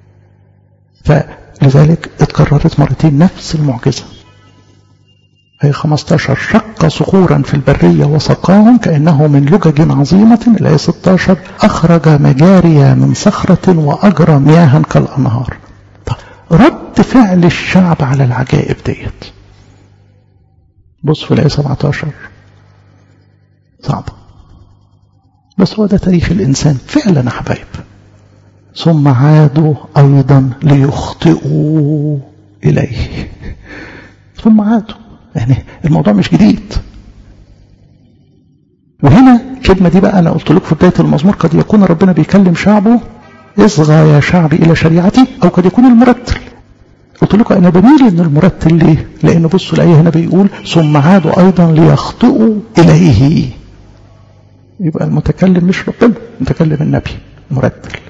فلذلك اتكررت مرتين نفس المعجزة هي 15 شق صخورا في البرية وسقاهم كأنه من لجج عظيمة الآية 16 أخرج مجاري من صخرة وأجرى مياها كالأنهار طب رد فعل الشعب على العجائب ديت بص في الآية 17 صعبة بس هو ده تاريخ الإنسان فعلا يا حبايب ثم عادوا أيضا ليخطئوا إليه ثم عادوا يعني الموضوع مش جديد وهنا الكلمة دي بقى أنا قلت لكم في بداية المزمور قد يكون ربنا بيكلم شعبه اصغى يا شعبي إلى شريعتي أو قد يكون المرتل قلت لكم أنا بميل إن المرتل ليه؟ لأن بصوا الآية هنا بيقول ثم عادوا أيضا ليخطئوا إليه يبقى المتكلم مش ربنا المتكلم النبي مرتل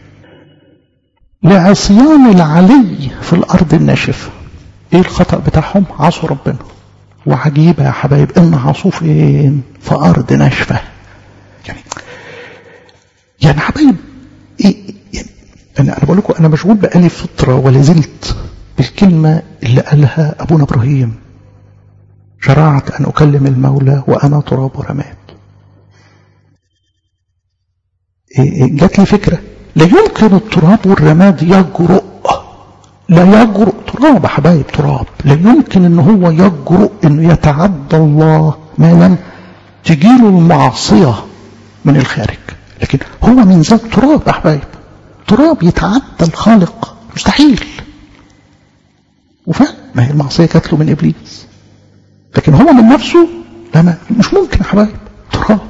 لعصيان العلي في الأرض الناشفة إيه الخطأ بتاعهم عصوا ربنا وعجيبة يا حبايب إن عصوا فين في أرض ناشفة يعني يعني حبايب إيه يعني أنا أنا بقول لكم أنا مشغول بقالي فترة ولا زلت بالكلمة اللي قالها أبونا إبراهيم شرعت أن أكلم المولى وأنا تراب رماد جات لي فكرة لا يمكن التراب والرماد يجرؤ لا يجرؤ تراب يا حبايب تراب لا يمكن ان هو يجرؤ انه يتعدى الله ما لم تجيله المعصية من الخارج لكن هو من ذات تراب يا حبايب تراب يتعدى الخالق مستحيل وفهم ما هي المعصية جات له من ابليس لكن هو من نفسه لا ما مش ممكن يا حبايب تراب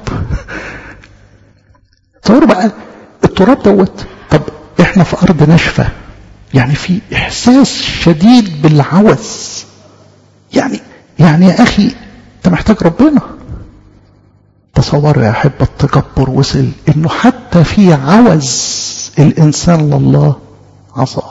تصوروا بقى التراب دوت طب احنا في ارض ناشفه يعني في احساس شديد بالعوز يعني يعني يا اخي انت محتاج ربنا تصوروا يا احبه التكبر وصل انه حتى في عوز الانسان لله عصى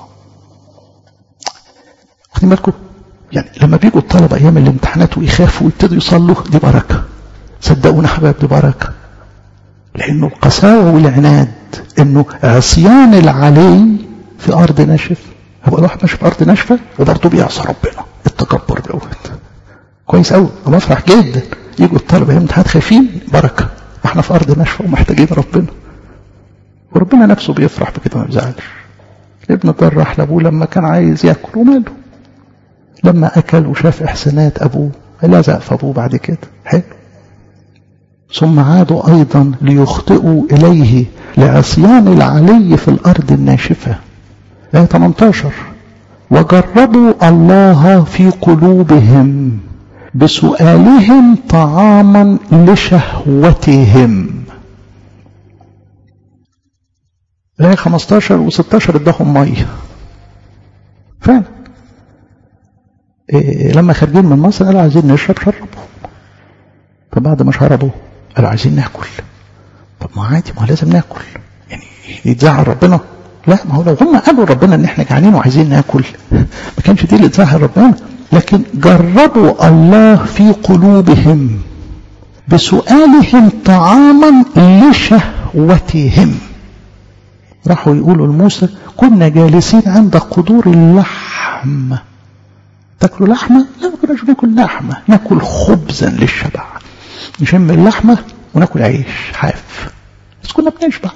واخدين بالكم يعني لما بيجوا الطلبه ايام الامتحانات ويخافوا ويبتدوا يصلوا دي بركه صدقونا حبايب دي بركه لانه القساوه والعناد انه عصيان العلي في ارض ناشف هو الواحد ماشي في ارض ناشفه وبرضه بيعصى ربنا التكبر دوت كويس قوي انا بفرح جدا يجوا الطلبه يوم امتحانات خايفين بركه احنا في ارض ناشفه ومحتاجين ربنا وربنا نفسه بيفرح بكده ما بيزعلش ابن الجراح لابوه لما كان عايز ياكل وماله لما اكل وشاف احسانات ابوه لزق في ابوه بعد كده حلو ثم عادوا أيضا ليخطئوا إليه لعصيان العلي في الأرض الناشفة آية 18 وجربوا الله في قلوبهم بسؤالهم طعاما لشهوتهم الآية 15 و16 اداهم مية فعلا إيه لما خارجين من مصر قالوا عايزين نشرب شربوا فبعد ما شربوا قالوا عايزين ناكل طب ما عادي ما لازم ناكل يعني يتزعل ربنا لا ما هو لو هم قالوا ربنا ان احنا جعانين وعايزين ناكل ما كانش دي اللي تزعل ربنا لكن جربوا الله في قلوبهم بسؤالهم طعاما لشهوتهم راحوا يقولوا لموسى كنا جالسين عند قدور اللحم تاكلوا لحمة لا ما كناش ناكل لحمة ناكل خبزا للشبع نشم اللحمة وناكل عيش حاف بس كنا بنشبع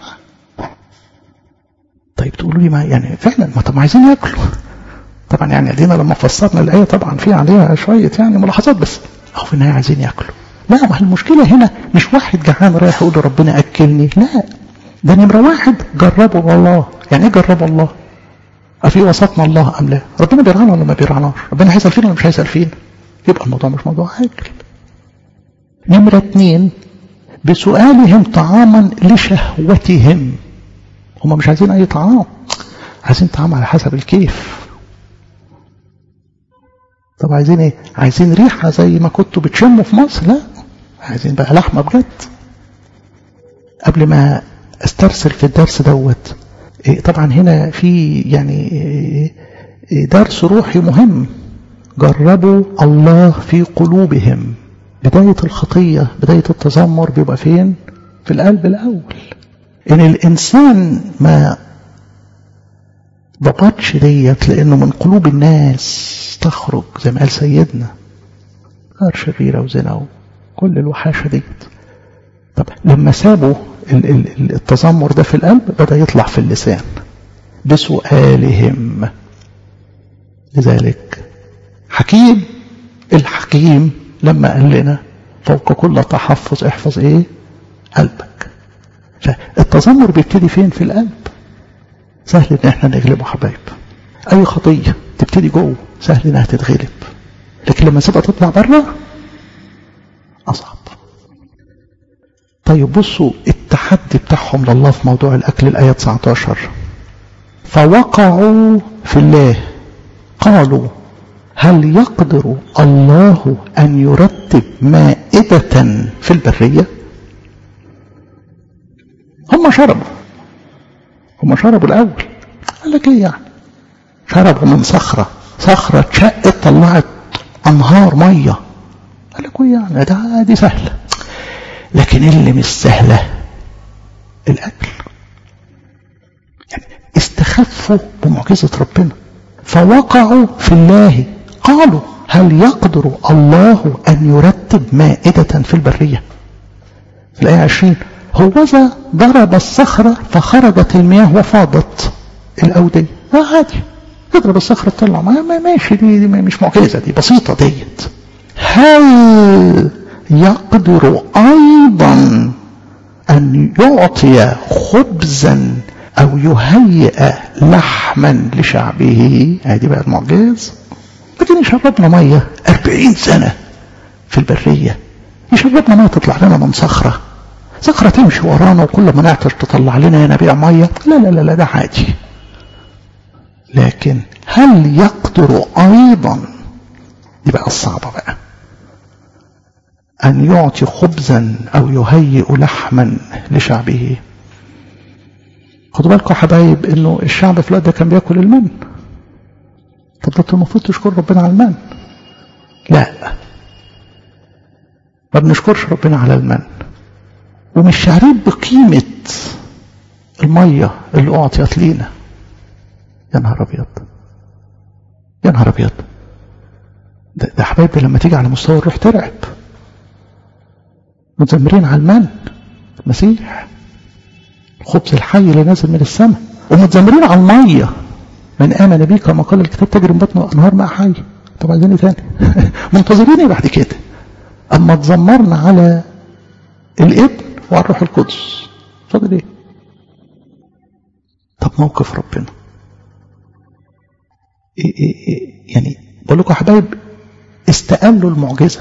طيب تقولوا لي ما يعني فعلا ما طب عايزين ياكلوا طبعا يعني ادينا لما فسرنا الايه طبعا في عليها شويه يعني ملاحظات بس هو في النهايه عايزين ياكلوا لا ما المشكله هنا مش واحد جعان رايح يقول ربنا اكلني لا ده نمره واحد جربوا الله يعني ايه جربوا الله أفي وسطنا الله أم لا ربنا بيرعانا ولا ما بيرعناش ربنا هيسأل فينا ولا مش هيسأل فينا يبقى الموضوع مش موضوع أكل نمرة اتنين بسؤالهم طعاما لشهوتهم هم مش عايزين أي طعام عايزين طعام على حسب الكيف طب عايزين ايه عايزين ريحة زي ما كنتوا بتشموا في مصر لا عايزين بقى لحمة بجد قبل ما استرسل في الدرس دوت طبعا هنا في يعني درس روحي مهم جربوا الله في قلوبهم بداية الخطية بداية التذمر بيبقى فين في القلب الأول إن الإنسان ما ضبطش ديت لأنه من قلوب الناس تخرج زي ما قال سيدنا غير شريرة وزنا وكل الوحاشة ديت طب لما سابوا التذمر ده في القلب بدأ يطلع في اللسان بسؤالهم لذلك حكيم الحكيم لما قال لنا فوق كل تحفظ احفظ ايه قلبك فالتذمر بيبتدي فين في القلب سهل ان احنا نغلبه حبايب اي خطية تبتدي جوه سهل انها تتغلب لكن لما سيبها تطلع بره اصعب طيب بصوا التحدي بتاعهم لله في موضوع الأكل الآية 19 فوقعوا في الله قالوا هل يقدر الله أن يرتب مائدة في البرية هم شربوا هم شربوا الأول قال لك ايه يعني شربوا من صخرة صخرة اتشقت طلعت أنهار مية قال لك ايه يعني ده دي سهلة لكن اللي مش سهلة الأكل يعني استخفوا بمعجزة ربنا فوقعوا في الله قالوا هل يقدر الله أن يرتب مائدة في البرية في الآية 20 هوذا ضرب الصخرة فخرجت المياه وفاضت الأودية آه عادي تضرب الصخرة تطلع ما ماشي دي, دي مش معجزة دي بسيطة ديت هل يقدر أيضا أن يعطي خبزا أو يهيئ لحما لشعبه هذه بقى المعجز لكن يشربنا مية أربعين سنة في البرية يشربنا مية تطلع لنا من صخرة صخرة تمشي ورانا وكل ما نعطش تطلع لنا ينابيع مية لا لا لا لا ده عادي لكن هل يقدر أيضا دي بقى الصعبة بقى أن يعطي خبزا أو يهيئ لحما لشعبه خدوا بالكم حبايب انه الشعب في الوقت ده كان بياكل المن طب ده المفروض تشكر ربنا على المن لا ما بنشكرش ربنا على المن ومش شعرين بقيمة المية اللي أعطيت لينا يا نهار أبيض يا نهار أبيض ده, ده حبايبي لما تيجي على مستوى الروح ترعب متذمرين على المن المسيح الخبز الحي اللي نازل من السماء ومتذمرين على الميه من امن بي كما قال الكتاب تجري من بطنه انهار ماء حي طب عايزين ايه تاني منتظرين ايه بعد كده اما تذمرنا على الابن وعلى الروح القدس فاضل ايه طب موقف ربنا إيه إيه إيه يعني بقول لكم يا حبايب استقلوا المعجزه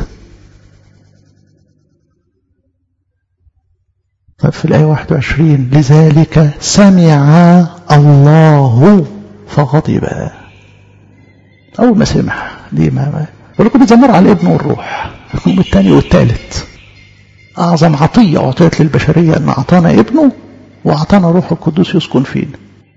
طيب في الآية 21 لذلك سمع الله فغضب أول ما سمع دي ما ما بقول لكم بيتذمروا على الابن والروح والثاني والثالث أعظم عطية أعطيت للبشرية أن أعطانا ابنه وأعطانا روح القدس يسكن فينا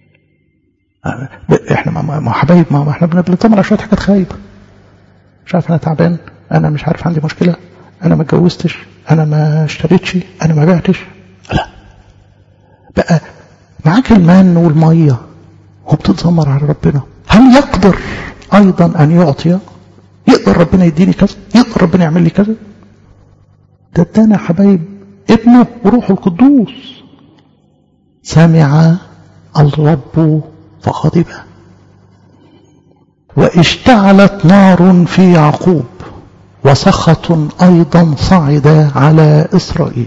احنا ما حبايب ما احنا بنتذمر على شويه حاجات خايبه مش عارف انا تعبان انا مش عارف عندي مشكله انا ما اتجوزتش انا ما اشتريتش انا ما بعتش لا بقى معاك المن والمية وبتتذمر على ربنا هل يقدر أيضا أن يعطي يقدر ربنا يديني كذا يقدر ربنا يعمل لي كذا ده ادانا حبايب ابنه وروحه القدوس سمع الرب فغضب واشتعلت نار في يعقوب وسخط أيضا صعد على إسرائيل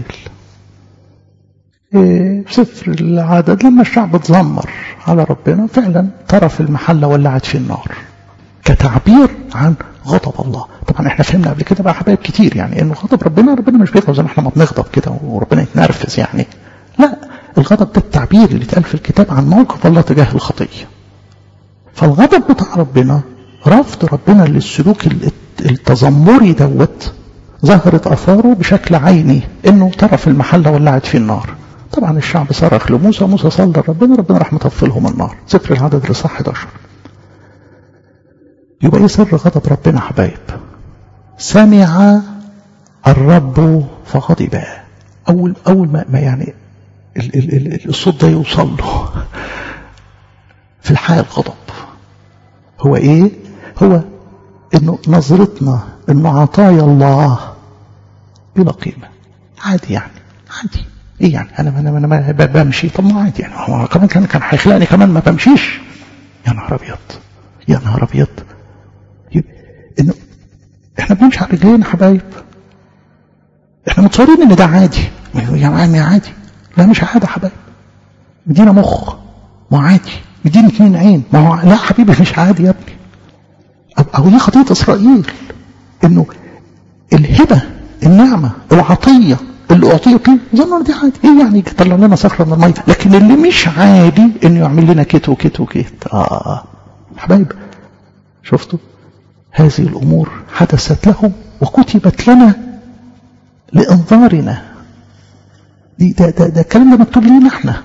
في سفر العدد لما الشعب اتذمر على ربنا فعلا طرف المحلة ولعت في النار كتعبير عن غضب الله طبعا احنا فهمنا قبل كده بقى حبايب كتير يعني انه غضب ربنا ربنا مش بيغضب زي ما احنا ما بنغضب كده وربنا يتنرفز يعني لا الغضب ده التعبير اللي اتقال في الكتاب عن موقف الله تجاه الخطيه فالغضب بتاع ربنا رفض ربنا للسلوك التذمري دوت ظهرت اثاره بشكل عيني انه طرف المحله ولعت فيه النار طبعا الشعب صرخ لموسى موسى صلى لربنا ربنا راح مطفلهم النار سفر العدد الاصحاح 11 يبقى ايه سر غضب ربنا حبايب سمع الرب فغضب اول اول ما, ما يعني ال ال ال الصوت ده يوصل له في الحال غضب هو ايه هو انه نظرتنا انه عطايا الله بلا قيمه عادي يعني عادي ايه يعني انا انا انا بمشي طب ما عادي يعني هو كمان كان كان هيخلقني كمان ما بمشيش يا نهار ابيض يا نهار ابيض انه احنا بنمشي على رجلينا حبايب احنا متصورين ان ده عادي يعني عادي لا مش عادي يا حبايب مدينا مخ ما عادي مدينا اتنين عين ما هو لا حبيبي مش عادي يا ابني او دي خطيه اسرائيل انه الهبه النعمه العطيه اللي اعطيت لي ظنوا دي عادي ايه يعني يطلع لنا صخره من الميه لكن اللي مش عادي انه يعمل لنا كت وكت وكت اه حبايب شفتوا هذه الامور حدثت لهم وكتبت لنا لانظارنا دي ده ده ده الكلام ده مكتوب لنا احنا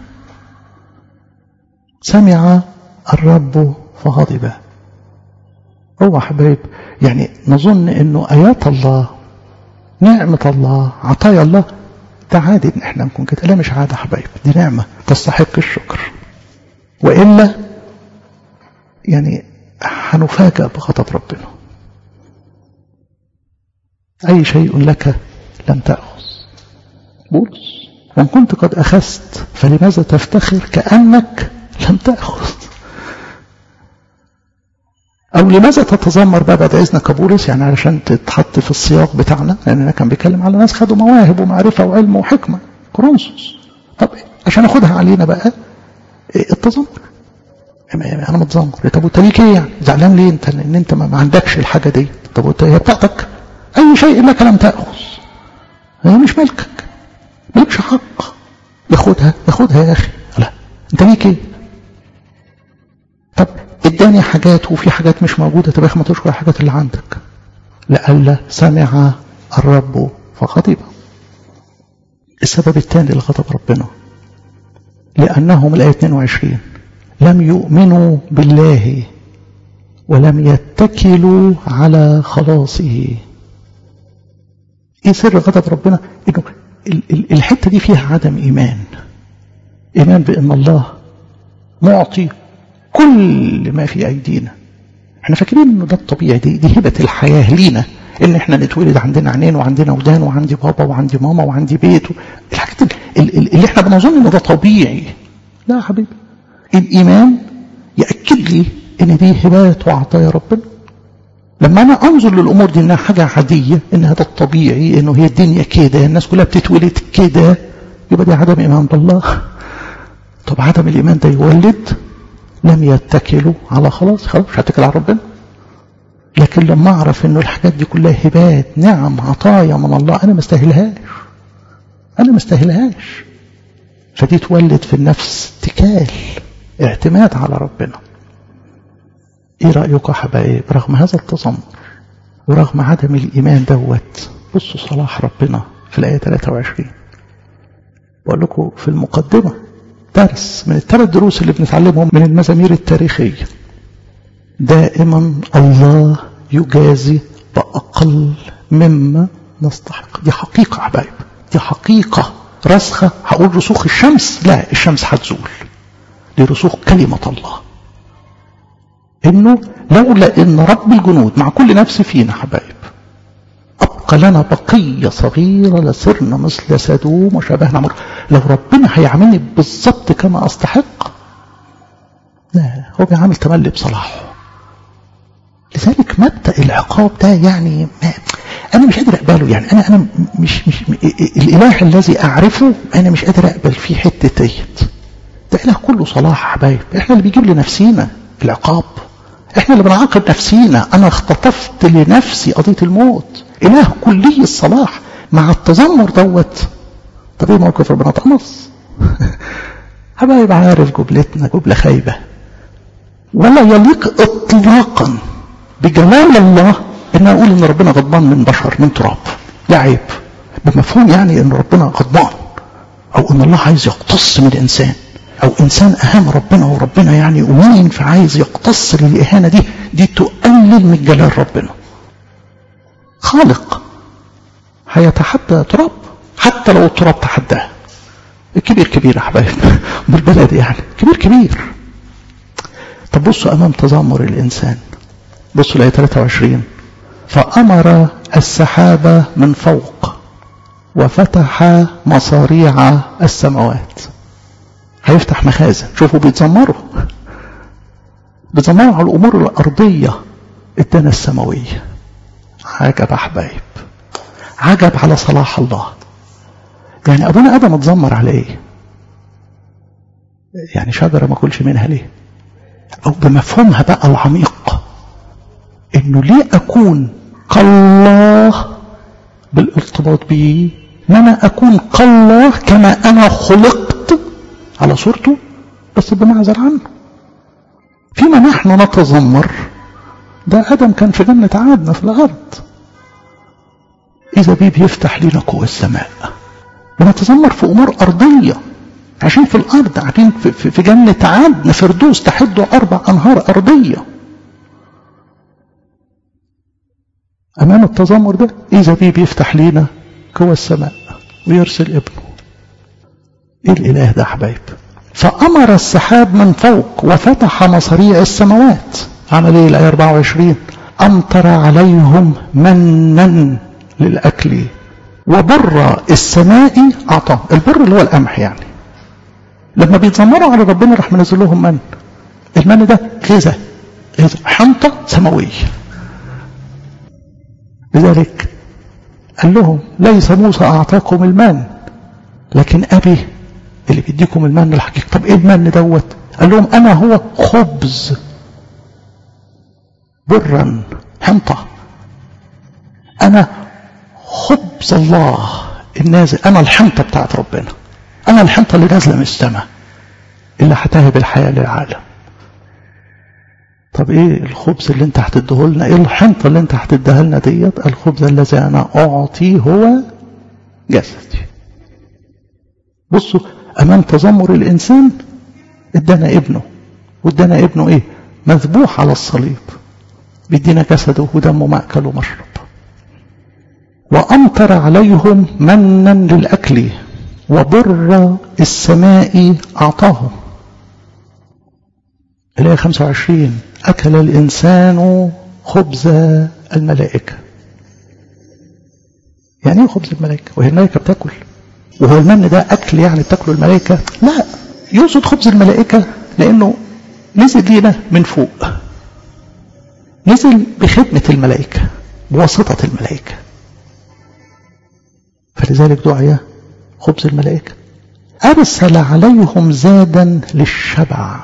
سمع الرب فغضب هو حبايب يعني نظن انه ايات الله نعمة الله عطايا الله ده عادي ان احنا نكون كده لا مش عادة حبايب دي نعمة تستحق الشكر وإلا يعني هنفاجأ بغضب ربنا أي شيء لك لم تأخذ بولس وإن كنت قد أخذت فلماذا تفتخر كأنك لم تأخذ أو لماذا تتذمر بقى بعد إذنك بولس يعني علشان تتحط في السياق بتاعنا لأننا كان بيتكلم على ناس خدوا مواهب ومعرفة وعلم وحكمة كورنثوس طب عشان أخدها علينا بقى التذمر أنا متذمر طب وأنت ليك إيه يعني زعلان ليه أنت إن أنت ما عندكش الحاجة دي طب وأنت هي بتاعتك أي شيء لك لم تأخذ هي مش ملكك ملكش حق ياخدها ياخدها يا أخي لا أنت ليك إيه طب اداني حاجات وفي حاجات مش موجودة طب يا اخي ما تشكر الحاجات اللي عندك لألا سمع الرب فغضب السبب الثاني لغضب ربنا لأنهم الآية 22 لم يؤمنوا بالله ولم يتكلوا على خلاصه ايه سر غضب ربنا انه الحته دي فيها عدم ايمان ايمان بان الله معطي كل ما في ايدينا احنا فاكرين انه ده الطبيعي دي, دي هبه الحياه لينا ان احنا نتولد عندنا عينين وعندنا ودان وعندي بابا وعندي ماما وعندي بيت الحاجات اللي احنا بنظن انه ده طبيعي لا يا حبيبي الايمان ياكد لي ان دي هبات وعطايا ربنا لما انا انظر للامور دي انها حاجه عاديه انها ده الطبيعي انه هي الدنيا كده الناس كلها بتتولد كده يبقى دي عدم ايمان بالله طب عدم الايمان ده يولد لم يتكلوا على خلاص خلاص مش هتكل على ربنا لكن لما اعرف انه الحاجات دي كلها هبات نعم عطايا من الله انا ما استاهلهاش انا ما استاهلهاش فدي تولد في النفس اتكال اعتماد على ربنا ايه رايكم يا حبايب رغم هذا التذمر ورغم عدم الايمان دوت بصوا صلاح ربنا في الايه 23 بقول لكم في المقدمه درس من الثلاث دروس اللي بنتعلمهم من المزامير التاريخيه دائما الله يجازي باقل مما نستحق دي حقيقه يا حبايب دي حقيقه راسخه هقول رسوخ الشمس لا الشمس هتزول دي رسوخ كلمه الله انه لولا ان رب الجنود مع كل نفس فينا حبايب ابقى لنا بقيه صغيره لصرنا مثل سدوم وشبهنا عمر لو ربنا هيعاملني بالظبط كما استحق لا هو بيعامل تملي بصلاحه لذلك مبدا العقاب ده يعني ما انا مش قادر اقبله يعني انا انا مش مش الاله الذي اعرفه انا مش قادر اقبل فيه حته ديت ده اله كله صلاح يا حبايب احنا اللي بيجيب لنفسينا العقاب احنا اللي بنعاقب نفسينا انا اختطفت لنفسي قضيه الموت اله كلي الصلاح مع التذمر دوت طب ايه موقف ربنا طمس حبايب عارف جملتنا جمله خايبه ولا يليق اطلاقا بجلال الله ان اقول ان ربنا غضبان من بشر من تراب ده عيب بمفهوم يعني ان ربنا غضبان او ان الله عايز يقتص من الانسان او انسان اهان ربنا وربنا يعني امين فعايز يقتص للاهانه دي دي تقلل من جلال ربنا خالق هيتحدى تراب حتى لو التراب تحداه الكبير كبير يا حبايب بالبلد يعني كبير كبير طب بصوا امام تذمر الانسان بصوا الايه 23 فامر السحابه من فوق وفتح مصاريع السماوات هيفتح مخازن شوفوا بيتذمروا بيتذمروا على الامور الارضيه ادانا السماويه عجب يا حبايب عجب على صلاح الله يعني ابونا ادم اتذمر على ايه يعني شجره ما كلش منها ليه او بمفهومها بقى العميق انه ليه اكون كالله بالارتباط به ان انا اكون كالله كما انا خلقت على صورته بس بمعزل عنه فيما نحن نتذمر ده ادم كان في جنه عادنا في الارض اذا بيه بيفتح لنا قوى السماء بنتذمر في امور ارضيه عايشين في الارض قاعدين في, في, في جنه عدن فردوس تحده اربع انهار ارضيه امام التذمر ده اذا بيه بيفتح لينا قوى السماء ويرسل ابنه ايه الاله ده حبايب فامر السحاب من فوق وفتح مصاريع السماوات عمل ايه الايه 24 امطر عليهم منا للاكل وبر السماء اعطاه البر اللي هو القمح يعني لما بيتذمروا على ربنا راح منزل لهم من المن ده غذاء غذاء حنطه سماويه لذلك قال لهم ليس موسى اعطاكم المن لكن ابي اللي بيديكم المن الحقيقي طب ايه المن دوت قال لهم انا هو خبز برا حنطه انا خبز الله النازل انا الحنطه بتاعت ربنا انا الحنطه اللي نازله من السماء اللي هتهب الحياه للعالم طب ايه الخبز اللي انت هتديه لنا ايه الحنطه اللي انت هتديها لنا ديت الخبز الذي انا اعطي هو جسدي بصوا امام تذمر الانسان ادانا ابنه وادانا ابنه ايه مذبوح على الصليب بيدينا جسده ودمه ماكل ومشرب وامطر عليهم منا للاكل وبر السماء اعطاهم الآية 25 أكل الإنسان خبز الملائكة يعني ايه خبز الملائكة وهي الملائكة بتاكل وهو المن ده أكل يعني بتاكله الملائكة لا يقصد خبز الملائكة لأنه نزل لينا من فوق نزل بخدمة الملائكة بواسطة الملائكة فلذلك دعي خبز الملائكة أرسل عليهم زادا للشبع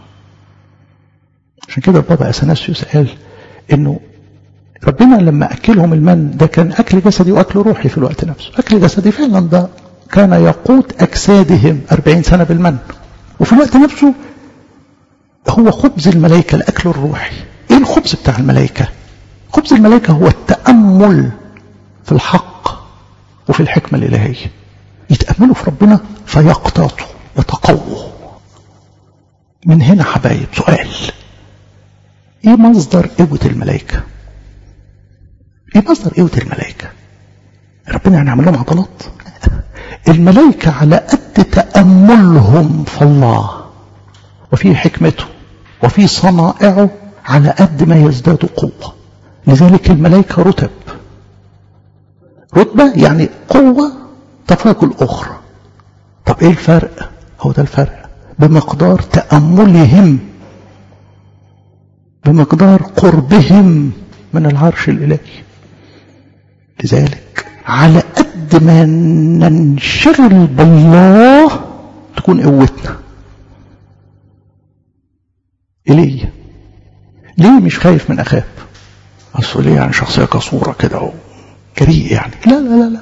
عشان كده البابا اثناسيوس قال انه ربنا لما اكلهم المن ده كان اكل جسدي واكل روحي في الوقت نفسه اكل جسدي فعلا ده كان يقوت اجسادهم أربعين سنه بالمن وفي الوقت نفسه هو خبز الملائكه الاكل الروحي ايه الخبز بتاع الملائكه خبز الملائكه هو التامل في الحق وفي الحكمه الالهيه يتاملوا في ربنا فيقتاطوا يتقووا من هنا حبايب سؤال ايه مصدر قوة الملائكة ايه مصدر قوة الملائكة ربنا يعني عمل لهم عضلات الملائكة على قد تأملهم في الله وفي حكمته وفي صنائعه على قد ما يزدادوا قوة لذلك الملائكة رتب رتبة يعني قوة تفوق الأخرى طب إيه الفرق هو ده الفرق بمقدار تأملهم بمقدار قربهم من العرش الإلهي لذلك على قد ما ننشغل بالله تكون قوتنا إلي ليه مش خايف من أخاف أصل ليه يعني شخصية قصورة كده جريء يعني لا لا لا لا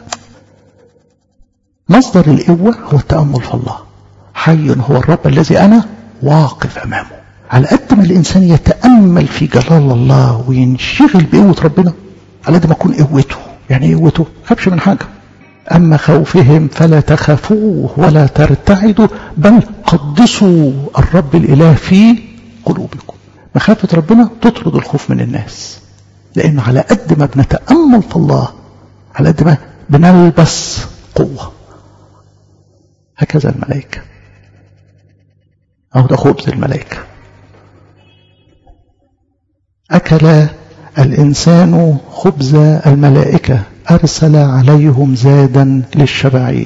مصدر القوة هو التأمل في الله حي هو الرب الذي أنا واقف أمامه على قد ما الإنسان يتأمل في جلال الله وينشغل بقوة ربنا على قد ما يكون قوته يعني ايه قوته خافش من حاجة أما خوفهم فلا تخافوه ولا ترتعدوا بل قدسوا الرب الإله في قلوبكم مخافة ربنا تطرد الخوف من الناس لأنه على قد ما بنتأمل في الله على قد ما بنلبس قوة هكذا الملائكة أو ده خبز الملائكة أكل الإنسان خبز الملائكة أرسل عليهم زادا للشبع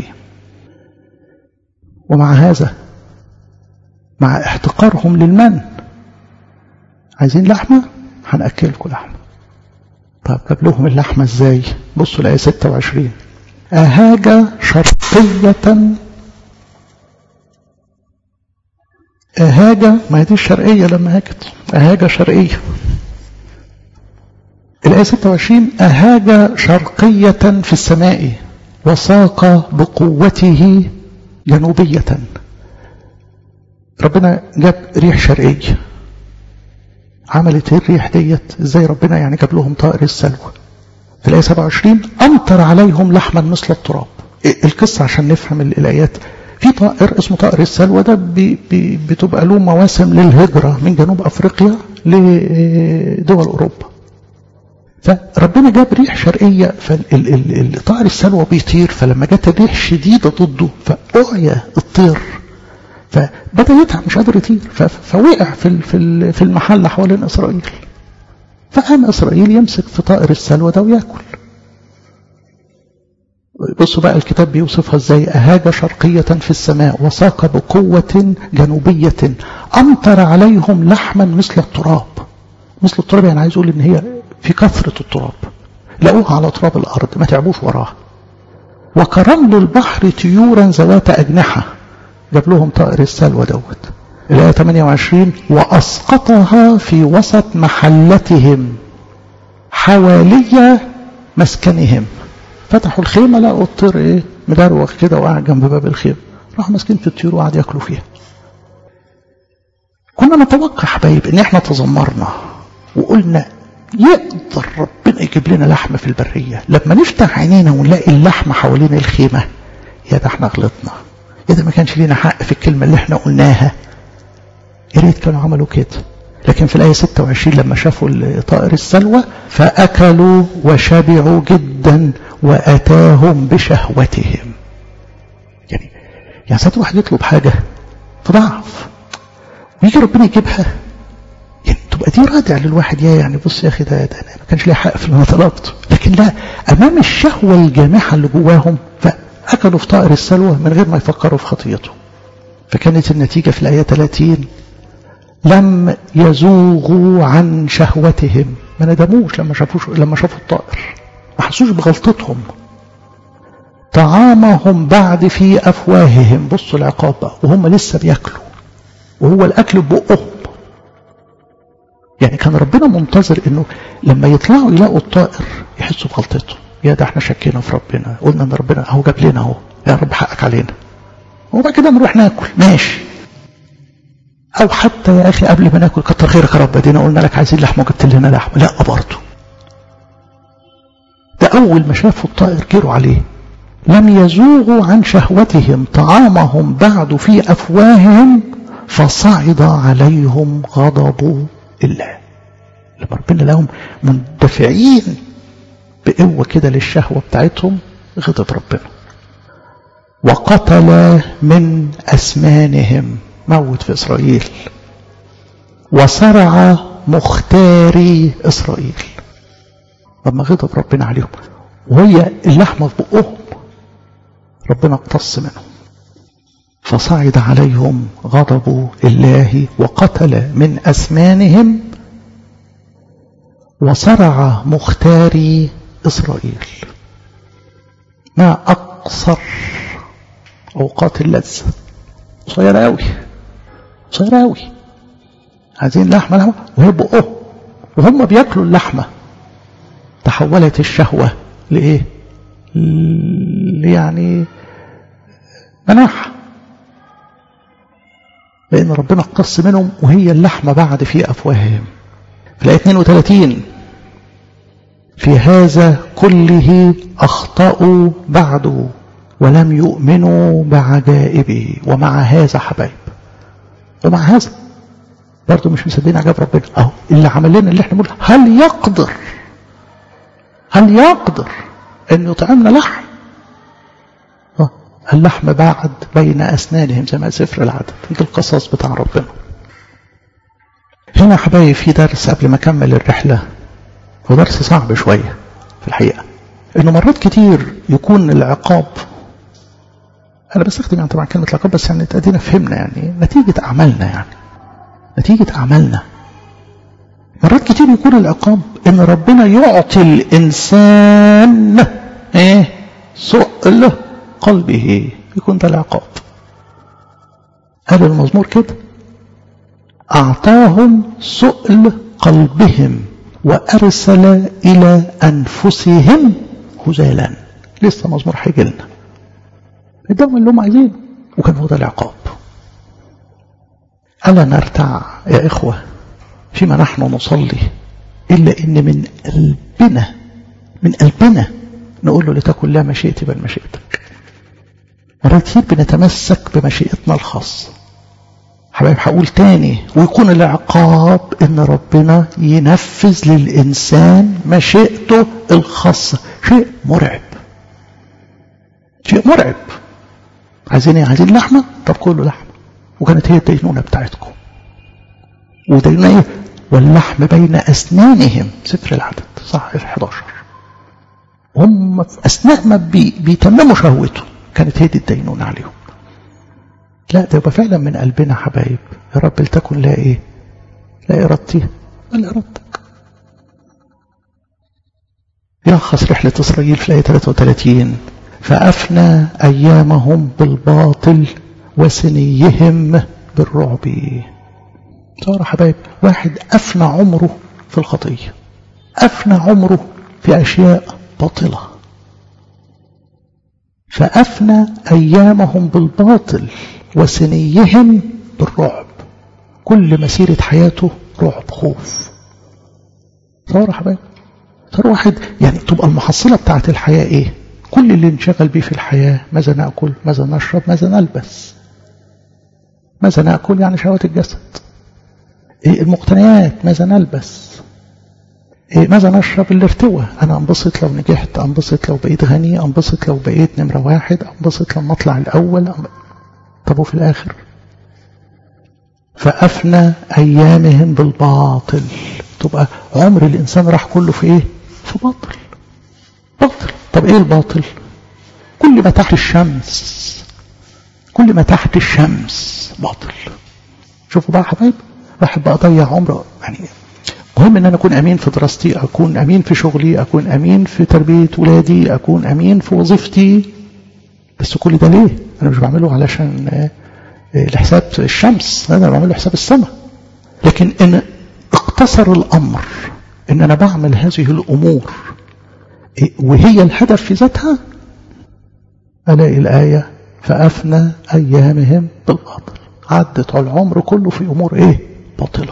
ومع هذا مع احتقارهم للمن عايزين لحمة هنأكلكم لحمة طب جاب لهم اللحمة ازاي بصوا الآية 26 أهاج شرقية أهاج ما هي دي الشرقية لما هاجت أهاج شرقية الآية 26 أهاج شرقية في السماء وساق بقوته جنوبية ربنا جاب ريح شرقية عملت ايه الريح ديت ازاي ربنا يعني جاب لهم طائر السلوى في الآية 27 أمطر عليهم لحما مثل التراب القصة عشان نفهم الآيات في طائر اسمه طائر السلوى ده بي بي بتبقى له مواسم للهجرة من جنوب أفريقيا لدول أوروبا فربنا جاب ريح شرقية فالطائر السلوى بيطير فلما جت الريح شديدة ضده فأعيا الطير فبدأ يتعب مش قادر يطير فوقع في في المحل حوالين إسرائيل فقام إسرائيل يمسك في طائر السلوى ده وياكل بصوا بقى الكتاب بيوصفها ازاي أهاج شرقية في السماء وساق بقوة جنوبية أمطر عليهم لحما مثل التراب مثل التراب يعني عايز أقول إن هي في كثرة التراب لقوها على تراب الأرض ما تعبوش وراها وكرمل البحر طيورا ذوات أجنحة جاب لهم طائر السلوى دوت الآية 28 وأسقطها في وسط محلتهم حوالي مسكنهم فتحوا الخيمة لقوا الطير ايه مدروخ كده وقاعد جنب باب الخيمة راحوا ماسكين في الطيور وقعدوا ياكلوا فيها كنا نتوقع حبايب ان احنا تذمرنا وقلنا يقدر ربنا يجيب لنا لحمة في البرية لما نفتح عينينا ونلاقي اللحمة حوالين الخيمة يا ده احنا غلطنا يا ده ما كانش لينا حق في الكلمة اللي احنا قلناها يا ريت كانوا عملوا كده لكن في الآية 26 لما شافوا طائر السلوى فأكلوا وشبعوا جدا وأتاهم بشهوتهم يعني يعني ساعات واحد يطلب حاجة في ضعف ويجي ربنا يجيبها يعني تبقى دي رادع للواحد يا يعني بص يا أخي ده, ده ما كانش ليه حق في اللي أنا طلبته لكن لا أمام الشهوة الجامحة اللي جواهم فأكلوا في طائر السلوى من غير ما يفكروا في خطيته فكانت النتيجة في الآية 30 لم يزوغوا عن شهوتهم ما ندموش لما شافوش لما شافوا الطائر ما حسوش بغلطتهم طعامهم بعد في افواههم بصوا العقاب بقى وهم لسه بياكلوا وهو الاكل ببقهم يعني كان ربنا منتظر انه لما يطلعوا يلاقوا الطائر يحسوا بغلطته يا ده احنا شكينا في ربنا قلنا ان ربنا اهو جاب لنا اهو يا رب حقك علينا وبعد كده نروح ناكل ماشي او حتى يا اخي قبل ما ناكل كتر خيرك يا رب ادينا قلنا لك عايزين لحمه وجبت لنا لحمه لا برضه ده اول ما شافوا الطائر جروا عليه لم يزوغوا عن شهوتهم طعامهم بعد في افواههم فصعد عليهم غضب الله لما ربنا لهم مندفعين بقوه كده للشهوه بتاعتهم غضب ربنا وقتل من اسمانهم موت في إسرائيل وصرع مختاري إسرائيل لما غضب ربنا عليهم وهي اللحمة في بقهم ربنا اقتص منهم فصعد عليهم غضب الله وقتل من أسمانهم وصرع مختاري إسرائيل ما أقصر أوقات اللذة صغيرة أوي صغيرة أوي عايزين لحمة لحمة وهي بقهم وهم بياكلوا اللحمة تحولت الشهوة لإيه؟ يعني مناحة لأن ربنا اقتص منهم وهي اللحمة بعد في أفواههم في الآية 32 في هذا كله أخطأوا بعد ولم يؤمنوا بعجائبه ومع هذا حبايب ومع هذا برضه مش مصدقين عجائب ربنا اهو اللي عمل لنا اللي احنا بنقول هل يقدر هل يقدر ان يطعمنا لحم اللحم بعد بين اسنانهم زي ما سفر العدد ده القصص بتاع ربنا هنا حبايبي في درس قبل ما اكمل الرحله هو درس صعب شويه في الحقيقه انه مرات كتير يكون العقاب انا بستخدم يعني طبعا كلمه العقاب بس يعني ادينا فهمنا يعني نتيجه اعمالنا يعني نتيجه اعمالنا مرات كتير يكون العقاب ان ربنا يعطي الانسان ايه سؤل قلبه يكون ده العقاب قال المزمور كده اعطاهم سؤل قلبهم وارسل الى انفسهم هزالا لسه مزمور هيجي لنا ادهم اللي هم عايزينه وكان هو ده العقاب الا نرتع يا اخوه فيما نحن نصلي الا ان من قلبنا من قلبنا نقول له لتكن لا مشيئتي بل مشيئتك مرات كتير بنتمسك بمشيئتنا الخاصة حبايب هقول تاني ويكون العقاب ان ربنا ينفذ للانسان مشيئته الخاصة شيء مرعب شيء مرعب عايزين ايه عايزين لحمة طب كله لحمة وكانت هي الدينونة بتاعتكم ودينونة ايه واللحم بين اسنانهم سفر العدد صح 11 هم في اثناء ما بي بيتمموا شهوته كانت هي دي الدينونة عليهم لا ده يبقى فعلا من قلبنا حبايب يا رب لتكن لا ايه لا ارادتي بل ارادتك يلخص رحلة إسرائيل في الآية 33 فأفنى أيامهم بالباطل وسنيهم بالرعب صار حبايب واحد أفنى عمره في الخطية أفنى عمره في أشياء باطلة فأفنى أيامهم بالباطل وسنيهم بالرعب كل مسيرة حياته رعب خوف صار حبايب صار واحد يعني تبقى المحصلة بتاعت الحياة ايه كل اللي انشغل بيه في الحياة ماذا نأكل ماذا نشرب ماذا نلبس ماذا نأكل يعني شهوات الجسد إيه المقتنيات ماذا نلبس إيه ماذا نشرب الارتوى أنا أنبسط لو نجحت أنبسط لو بقيت غني أنبسط لو بقيت نمرة واحد أنبسط لما أطلع الأول أنب... طب وفي الآخر فأفنى أيامهم بالباطل تبقى عمر الإنسان راح كله في إيه في باطل باطل طب إيه الباطل كل ما تحت الشمس كل ما تحت الشمس باطل شوفوا بقى حبايب واحد بقى ضيع عمره يعني مهم ان انا اكون امين في دراستي اكون امين في شغلي اكون امين في تربيه ولادي اكون امين في وظيفتي بس كل ده ليه انا مش بعمله علشان لحساب الشمس انا بعمله حساب السماء لكن ان اقتصر الامر ان انا بعمل هذه الامور وهي الهدف في ذاتها الاقي الايه فافنى ايامهم بالباطل عدت العمر كله في امور ايه باطله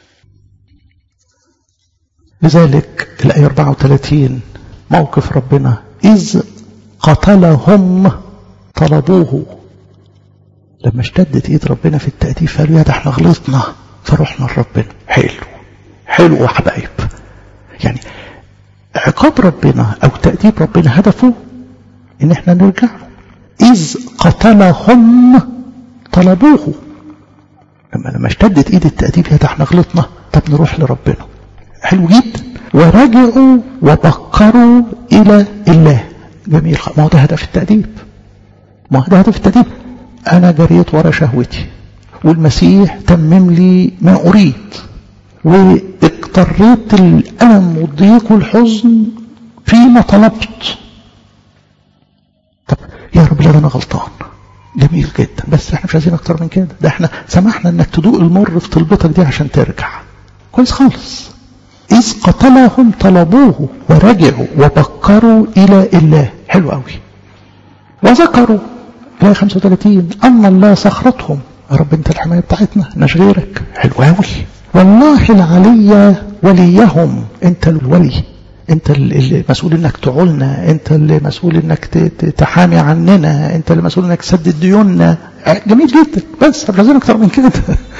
لذلك الآية 34 موقف ربنا إذ قتلهم طلبوه لما اشتدت ايد ربنا في التأديب قالوا يا ده احنا غلطنا فروحنا لربنا حلو حلو يا حبايب يعني عقاب ربنا او تأديب ربنا هدفه ان احنا نرجع له اذ قتلهم طلبوه لما لما اشتدت ايد التأديب يا ده احنا غلطنا طب نروح لربنا حلو جدا ورجعوا وبكروا إلى الله جميل ما هو ده هدف التأديب ما هو ده هدف التأديب أنا جريت ورا شهوتي والمسيح تمم لي ما أريد واضطريت الألم والضيق والحزن فيما طلبت طب يا رب لا أنا غلطان جميل جدا بس احنا مش عايزين اكتر من كده ده احنا سمحنا انك تدوق المر في طلبتك دي عشان ترجع كويس خالص إذ قتلهم طلبوه ورجعوا وبكروا إلى الله حلو قوي وذكروا آية 35 أن الله صخرتهم يا رب أنت الحماية بتاعتنا مش غيرك حلو قوي والله العلي وليهم أنت الولي أنت المسؤول إنك تعولنا أنت المسؤول إنك تحامي عننا أنت المسؤول إنك تسدد ديوننا جميل جدا بس مش عايزين أكتر من كده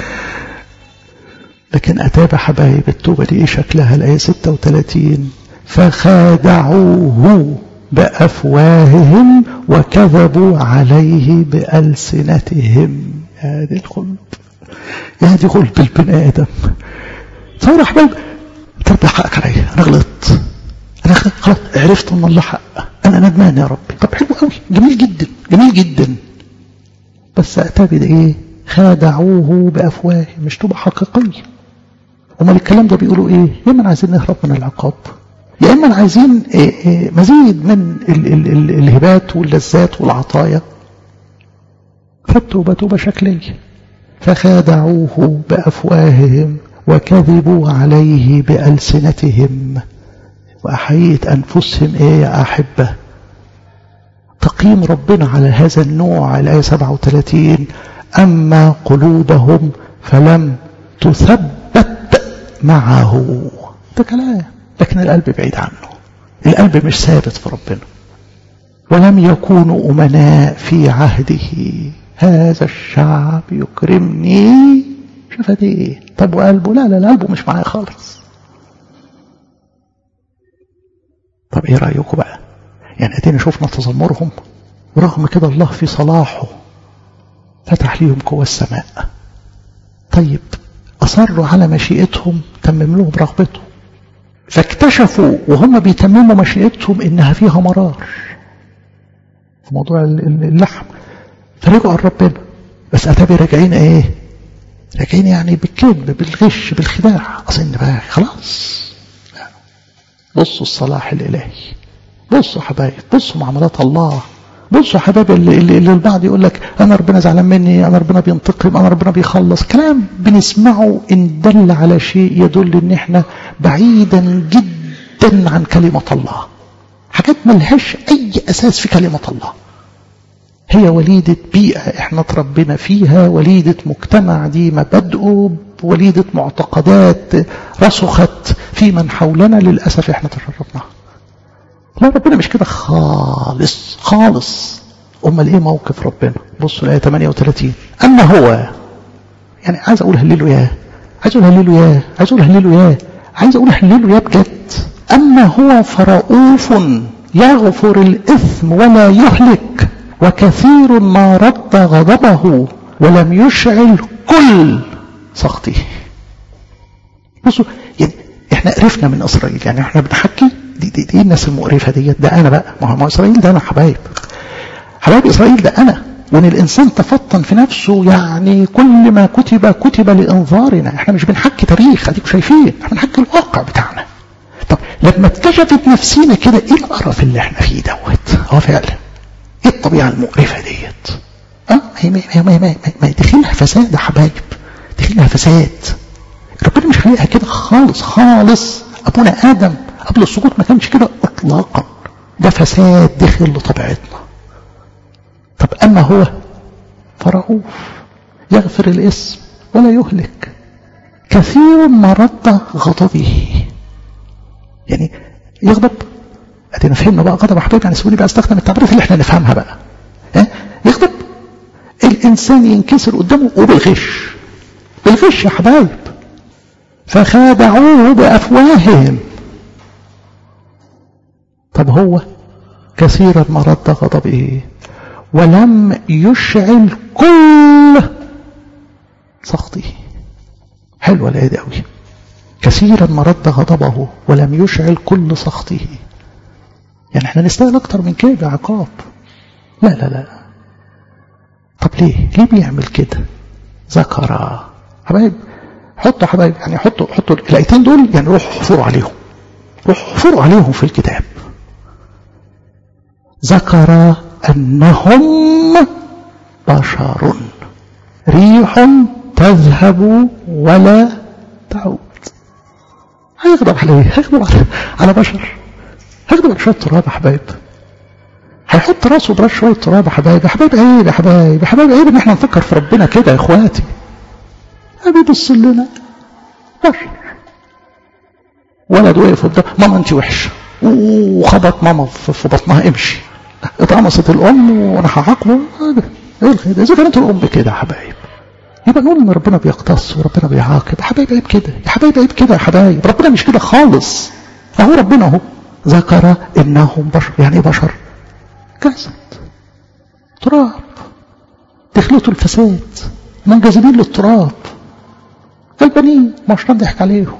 لكن أتابع حبايب التوبة دي إيه شكلها الآية 36 فخادعوه بأفواههم وكذبوا عليه بألسنتهم هذه الخلد يا دي غلب البني آدم تصور حبايب طب حقك عليا أنا غلطت أنا خلاص عرفت أن الله حق أنا ندمان يا ربي طب حلو قوي جميل جدا جميل جدا بس أتابع إيه خادعوه بأفواههم مش توبة حقيقية امال الكلام ده بيقولوا ايه يا اما عايزين نهرب من العقاب يا اما عايزين إيه إيه مزيد من ال ال ال الهبات واللذات والعطايا فالتوبة توبة شكلية فخادعوه بأفواههم وكذبوا عليه بألسنتهم وأحييت أنفسهم إيه يا أحبة تقييم ربنا على هذا النوع الآية 37 أما قلوبهم فلم تثبت معه ده كلام لكن القلب بعيد عنه القلب مش ثابت في ربنا ولم يكونوا أمناء في عهده هذا الشعب يكرمني شوف ايه طب وقلبه لا لا قلبه مش معايا خالص طب ايه رأيكم بقى يعني ادينا شفنا تذمرهم ورغم كده الله في صلاحه فتح ليهم قوى السماء طيب أصروا على مشيئتهم تمم لهم رغبته فاكتشفوا وهم بيتمموا مشيئتهم إنها فيها مرار في موضوع اللحم فرجعوا لربنا بس أتابي راجعين إيه راجعين يعني بالكذب بالغش بالخداع أظن بقى خلاص بصوا الصلاح الإلهي بصوا حبايب بصوا معاملات الله بصوا حبايبي اللي, اللي, اللي البعض يقول لك انا ربنا زعلان مني انا ربنا بينتقم انا ربنا بيخلص كلام بنسمعه ان دل على شيء يدل ان احنا بعيدا جدا عن كلمة الله حاجات ملهاش اي اساس في كلمة الله هي وليدة بيئة احنا تربينا فيها وليدة مجتمع دي مبادئه وليدة معتقدات رسخت في من حولنا للأسف احنا تشربناها لا ربنا مش كده خالص خالص امال ايه موقف ربنا بصوا الايه 38 اما هو يعني عايز اقول هللوا ياه عايز اقول هللوا ياه عايز اقول هللوا ياه عايز اقول هللوا ياه بجد اما هو فرؤوف يغفر الاثم ولا يهلك وكثير ما رد غضبه ولم يشعل كل سخطه بصوا يعني احنا عرفنا من اسرائيل يعني احنا بنحكي دي, دي, دي الناس المقرفة ديت ده أنا بقى ما هو إسرائيل ده أنا حبايب حبايب إسرائيل ده أنا وإن الإنسان تفطن في نفسه يعني كل ما كتب كتب لإنظارنا إحنا مش بنحكي تاريخ أديكم شايفين إحنا بنحكي الواقع بتاعنا طب لما اكتشفت نفسينا كده إيه القرف اللي إحنا فيه دوت هو فعلا إيه الطبيعة المقرفة ديت أه هي ما هي ما هي ما دخلها فساد يا حبايب دخلها فساد ربنا مش خليها كده خالص خالص أبونا آدم قبل السقوط ما كانش كده اطلاقا ده فساد دخل لطبيعتنا طب اما هو فرؤوف يغفر الاسم ولا يهلك كثير ما رد غضبه يعني يغضب ادينا فهمنا بقى غضب حبيبي يعني سيبوني بقى استخدم التعبيرات اللي احنا نفهمها بقى ها يغضب الانسان ينكسر قدامه وبالغش بالغش يا حبايب فخادعوه بافواههم طب هو كثيرا ما رد غضبه ولم يشعل كل سخطه حلوة الآية دي قوي كثيرا ما رد غضبه ولم يشعل كل سخطه يعني احنا نستاهل اكتر من كده عقاب لا لا لا طب ليه ليه بيعمل كده ذكر حبايب حطوا حبايب يعني حطوا حطوا الايتين دول يعني روحوا حفروا عليهم روحوا حفروا عليهم في الكتاب ذكر انهم بشر ريح تذهب ولا تعود هيغضب على ايه هيغضب على, على بشر هيغضب على شويه تراب يا حبايب هيحط راسه براس شويه تراب يا حبايب يا حبايب عيب يا حبايب يا حبايب عيب ان احنا نفكر في ربنا كده يا اخواتي بيبص لنا بشر ولد وقف قدام ماما انت وحشه وخبط ماما في بطنها امشي اتقمصت الام وانا هعاقبه ايه الخير اذا كانت الام كده يا حبايب يبقى نقول ان ربنا بيقتص وربنا بيعاقب يا حبايب عيب كده يا حبايب عيب كده يا حبايب ربنا مش كده خالص اهو ربنا اهو ذكر انهم بشر يعني ايه بشر جسد تراب دخلته الفساد منجذبين للتراب البنين مش ضحك عليهم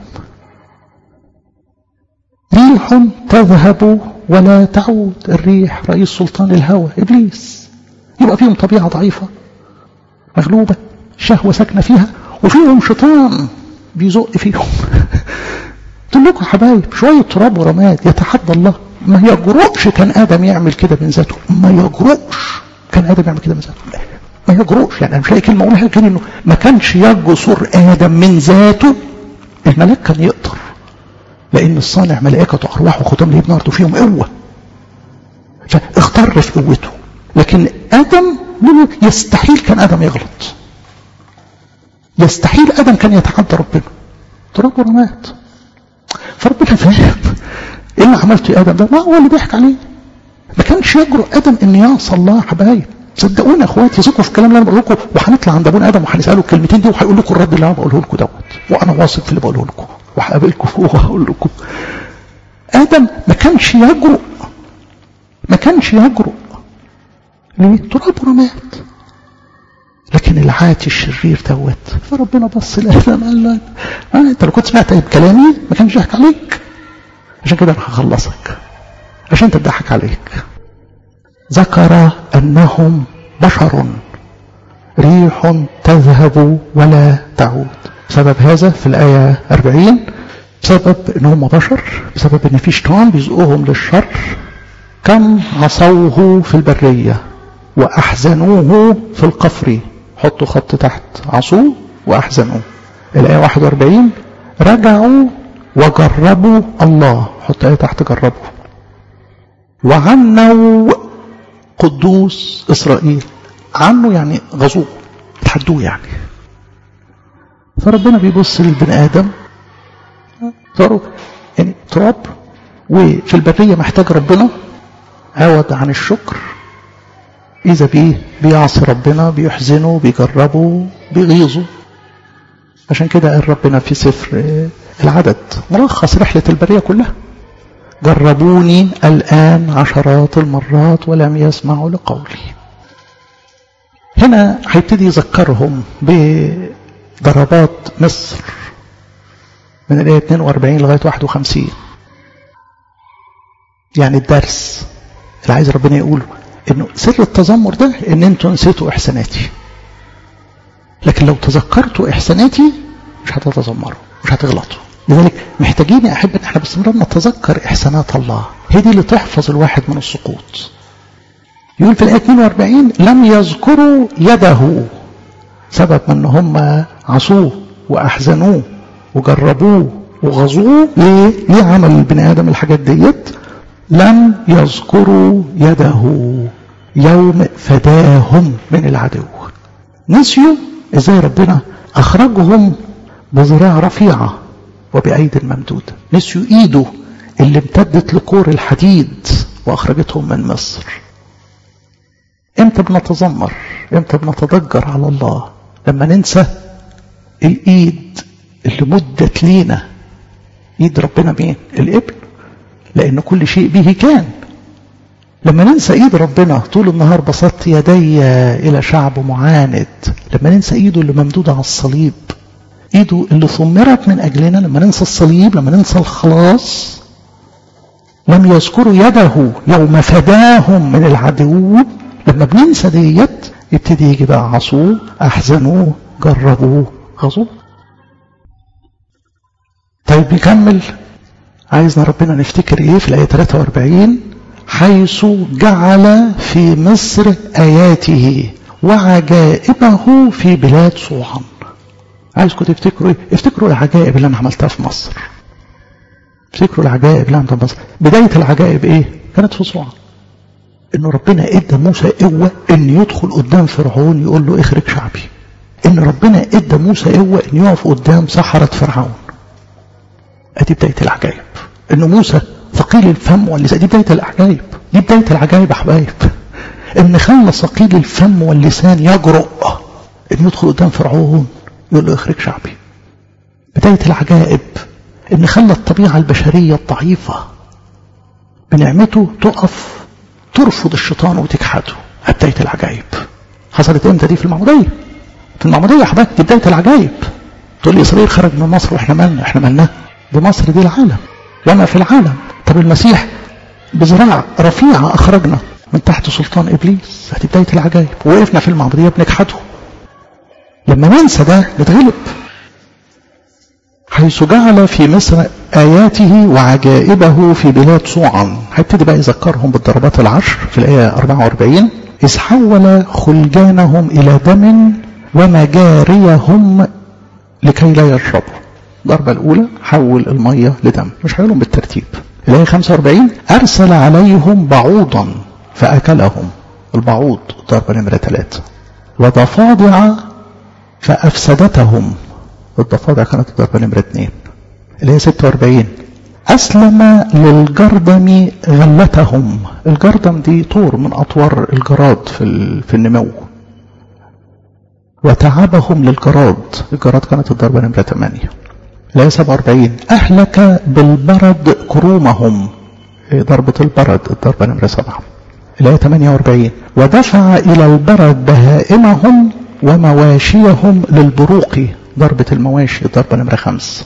ريح تذهب ولا تعود الريح رئيس سلطان الهوى إبليس يبقى فيهم طبيعة ضعيفة مغلوبة شهوة ساكنة فيها وفيهم شيطان بيزق فيهم قلت لكم يا حبايب شوية تراب ورماد يتحدى الله ما يجرؤش كان آدم يعمل كده من ذاته ما يجرؤش كان آدم يعمل كده من ذاته ما يجرؤش يعني أنا مش لاقي كلمة أقولها كده إنه ما كانش يجسر آدم من ذاته الملاك كان يقدر لأن الصانع ملائكة أرواح وختام ليه نار فيهم قوة فاختر في قوته لكن آدم يستحيل كان آدم يغلط يستحيل آدم كان يتعدى ربنا تراب ورمات فربنا فاهم ايه اللي عملته يا ادم ده ما هو اللي ضحك عليه ما كانش يجرؤ ادم ان يعصى الله حبايب صدقوني يا اخواتي ثقوا في الكلام اللي انا بقول لكم وهنطلع عند ابونا ادم وهنساله الكلمتين دي وهيقول لكم الرد اللي انا بقوله لكم دوت وانا واثق في اللي بقوله لكم وهقابلكم وهقول لكم ادم ما كانش يجرؤ ما كانش يجرؤ ليه تراب ورمات لكن العاتي الشرير دوت فربنا بص لادم قال له آه انت لو كنت سمعت كلامي ما كانش يضحك عليك عشان كده انا هخلصك عشان تضحك عليك ذكر انهم بشر ريح تذهب ولا تعود بسبب هذا في الآية 40 بسبب ان هم بشر بسبب ان في شيطان بيزقهم للشر كم عصوه في البرية وأحزنوه في القفر حطوا خط تحت عصوه وأحزنوه الآية 41 رجعوا وجربوا الله حط آية تحت جربوا وعنوا قدوس إسرائيل عنه يعني غزوه تحدوه يعني فربنا بيبص للبني آدم صاروا يعني تراب وفي البرية محتاج ربنا عوض عن الشكر إذا بيه بيعصي ربنا بيحزنه بيجربه بيغيظه عشان كده قال ربنا في سفر العدد ملخص رحلة البرية كلها جربوني الآن عشرات المرات ولم يسمعوا لقولي هنا هيبتدي يذكرهم بضربات مصر من الآية 42 لغاية 51 يعني الدرس اللي عايز ربنا يقوله انه سر التذمر ده ان انتوا نسيتوا احساناتي لكن لو تذكرتوا احساناتي مش هتتذمروا مش هتغلطوا لذلك محتاجين يا احب ان احنا باستمرار نتذكر احسانات الله هي دي اللي تحفظ الواحد من السقوط يقول في الايه 42 لم يذكروا يده سبب ان هم عصوه واحزنوه وجربوه وغزوه ليه؟ ليه عمل البني ادم الحاجات ديت؟ لم يذكروا يده يوم فداهم من العدو نسيوا ازاي ربنا اخرجهم بذراع رفيعه وبأيد ممدودة نسيوا ايده اللي امتدت لكور الحديد واخرجتهم من مصر امتى بنتذمر امتى بنتضجر على الله لما ننسى الايد اللي مدت لينا ايد ربنا مين الابن لان كل شيء به كان لما ننسى ايد ربنا طول النهار بسطت يدي الى شعب معاند لما ننسى ايده اللي ممدوده على الصليب ايده اللي ثمرت من اجلنا لما ننسى الصليب لما ننسى الخلاص لم يذكروا يده يوم فداهم من العدو لما بننسى ديت يبتدي يجي بقى عصوه احزنوه جربوه غزوه طيب نكمل عايزنا ربنا نفتكر ايه في الايه 43 حيث جعل في مصر اياته وعجائبه في بلاد صوعا عايزكم تفتكروا ايه افتكروا العجائب اللي انا عملتها في مصر افتكروا العجائب اللي انا عملتها في مصر بدايه العجائب ايه كانت في صوعا ان ربنا ادى موسى قوه ان يدخل قدام فرعون يقول له اخرج شعبي ان ربنا ادى موسى قوه ان يقف قدام سحره فرعون ادي بدايه العجائب ان موسى ثقيل الفم واللسان دي بدايه العجائب دي بدايه العجائب يا حبايب ان خلى ثقيل الفم واللسان يجرؤ ان يدخل قدام فرعون يقول له اخرج شعبي بدايه العجائب ان خلى الطبيعه البشريه الضعيفه بنعمته تقف ترفض الشيطان وتجحده بدايه العجائب حصلت امتى دي في المعموديه في المعموديه يا حبايب دي بدايه العجائب تقول لي اسرائيل خرج من مصر واحنا مالنا احنا مالنا دي مصر دي العالم وما في العالم طب المسيح بذراع رفيعة أخرجنا من تحت سلطان إبليس هذه بداية العجائب وقفنا في المعبودية بنجحده لما ننسى ده نتغلب حيث جعل في مصر آياته وعجائبه في بلاد صوعا هيبتدي بقى يذكرهم بالضربات العشر في الآية 44 إذ حول خلجانهم إلى دم ومجاريهم لكي لا يشربوا الضربة الأولى حول المية لدم مش هيقولهم بالترتيب الآية 45 أرسل عليهم بعوضا فأكلهم البعوض الضربة نمرة ثلاثة وضفادع فأفسدتهم الضفادع كانت الضربة نمرة اثنين الآية 46 أسلم للجردم غلتهم الجردم دي طور من أطوار الجراد في, في النمو وتعبهم للجراد الجراد كانت الضربة نمرة 8 الآية 47 أهلك بالبرد كرومهم ضربة البرد الضربة نمرة 7 الآية 48 ودفع إلى البرد بهائمهم ومواشيهم للبروق ضربة المواشي الضربة نمرة 5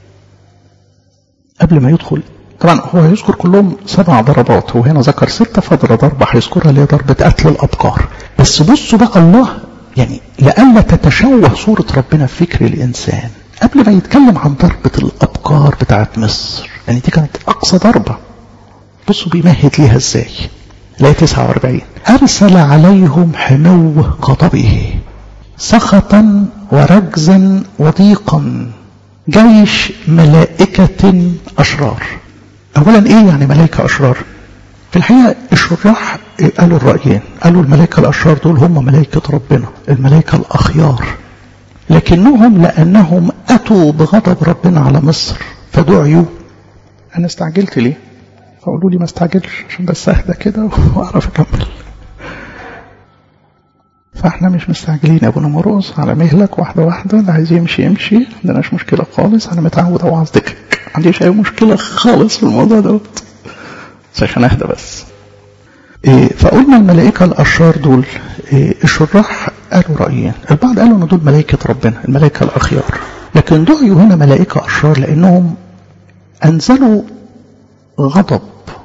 قبل ما يدخل طبعا هو هيذكر كلهم سبع ضربات هو هنا ذكر ستة فضل ضربة هيذكرها اللي هي ضربة قتل الأبقار بس بصوا بقى الله يعني لئلا تتشوه صورة ربنا في فكر الإنسان قبل ما يتكلم عن ضربة الأبقار بتاعت مصر يعني دي كانت أقصى ضربة بصوا بيمهد ليها ازاي لا 49 أرسل عليهم حمو غضبه سخطا ورجزا وضيقا جيش ملائكة أشرار أولا إيه يعني ملائكة أشرار في الحقيقة الشراح قالوا الرأيين قالوا الملائكة الأشرار دول هم ملائكة ربنا الملائكة الأخيار لكنهم لأنهم أتوا بغضب ربنا على مصر فدعيوا أنا استعجلت ليه فقولوا لي ما استعجلش عشان بس أهدى كده وأعرف أكمل فاحنا مش مستعجلين يا ابونا مرقص على مهلك واحدة واحدة اللي عايز يمشي يمشي ما عندناش مشكلة خالص أنا متعود أوعظ دكك ما عنديش أي مشكلة خالص في الموضوع دوت بس عشان أهدى بس إيه فقلنا الملائكة الأشرار دول إيه الشراح قالوا رأيين البعض قالوا ان دول ملائكة ربنا الملائكة الأخيار لكن دعيوا هنا ملائكة أشرار لأنهم أنزلوا غضب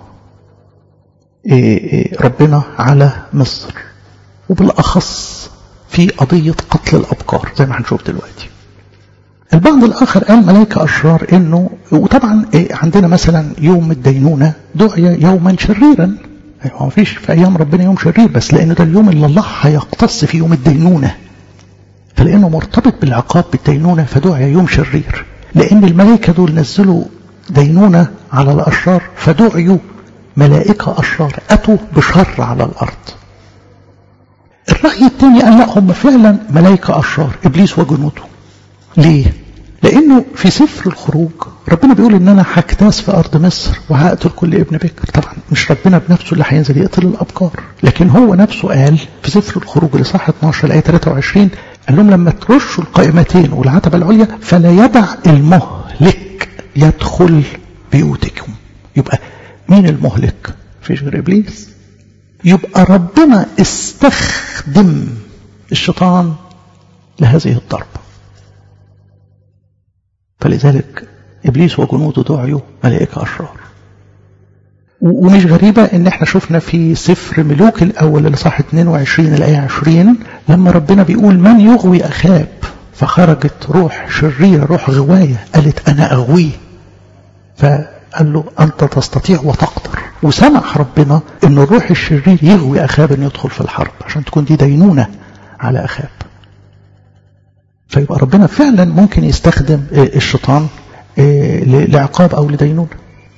ربنا على مصر وبالأخص في قضية قتل الأبقار زي ما هنشوف دلوقتي البعض الآخر قال ملائكة أشرار إنه وطبعا عندنا مثلا يوم الدينونة دعي يوما شريرا هو ما فيش في أيام ربنا يوم شرير بس لأن ده اليوم اللي الله هيقتص في يوم الدينونة فلأنه مرتبط بالعقاب بالدينونة فدعي يوم شرير لأن الملائكة دول نزلوا دينونة على الأشرار فدعيوا ملائكة أشرار أتوا بشر على الأرض الرأي الثاني قال لا هم فعلا ملائكة أشرار إبليس وجنوده ليه؟ لأنه في سفر الخروج ربنا بيقول إن أنا هكتاس في أرض مصر وهقتل كل ابن بكر طبعا مش ربنا بنفسه اللي هينزل يقتل الأبقار لكن هو نفسه قال في سفر الخروج اللي صح 12 الآية 23 قال لهم لما ترشوا القائمتين والعتبة العليا فلا يدع المهلك يدخل بيوتكم يبقى مين المهلك؟ فيش غير إبليس يبقى ربنا استخدم. استخدم الشيطان لهذه الضربة. فلذلك إبليس وجنوده دعيوا ملائكة أشرار ومش غريبة ان احنا شفنا في سفر ملوك الاول الاصحاح 22 الايه 20 لما ربنا بيقول من يغوي اخاب فخرجت روح شريرة روح غواية قالت انا اغويه فقال له انت تستطيع وتقدر وسمح ربنا ان الروح الشرير يغوي اخاب ان يدخل في الحرب عشان تكون دي دينونة على اخاب فيبقى ربنا فعلا ممكن يستخدم الشيطان لعقاب او لدينونه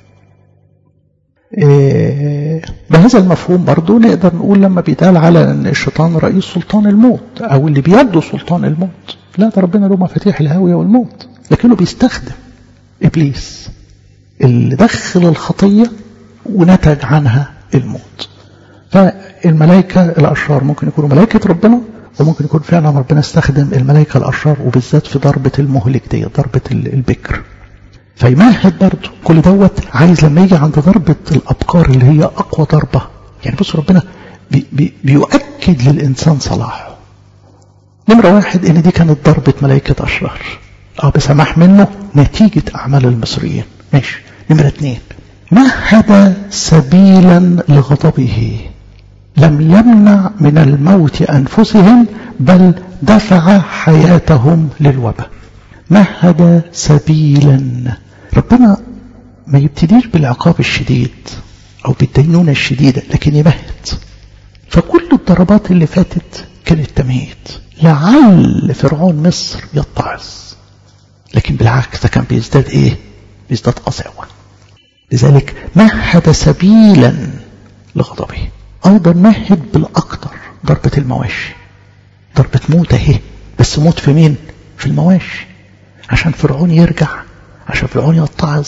بهذا المفهوم برضو نقدر نقول لما بيتقال على ان الشيطان رئيس سلطان الموت او اللي بيده سلطان الموت لا ده ربنا له مفاتيح الهاوية والموت لكنه بيستخدم ابليس اللي دخل الخطية ونتج عنها الموت فالملائكة الاشرار ممكن يكونوا ملائكة ربنا وممكن يكون فعلا ربنا استخدم الملائكة الاشرار وبالذات في ضربة المهلك دي ضربة البكر فيمهد برضه كل دوت عايز لما يجي عند ضربة الأبكار اللي هي أقوى ضربة يعني بص ربنا بي بي بيؤكد للإنسان صلاحه نمرة واحد إن دي كانت ضربة ملائكة أشرار أه بسماح منه نتيجة أعمال المصريين ماشي نمرة اتنين مهد سبيلا لغضبه لم يمنع من الموت أنفسهم بل دفع حياتهم للوباء مهد سبيلا ربنا ما يبتديش بالعقاب الشديد أو بالدينونة الشديدة لكن يمهد فكل الضربات اللي فاتت كانت تمهيد لعل فرعون مصر يتعظ لكن بالعكس ده كان بيزداد ايه بيزداد قساوة لذلك مهد سبيلا لغضبه أيضا مهد بالأكثر ضربة المواشي ضربة موت اهي بس موت في مين في المواشي عشان فرعون يرجع عشان فرعون يتعظ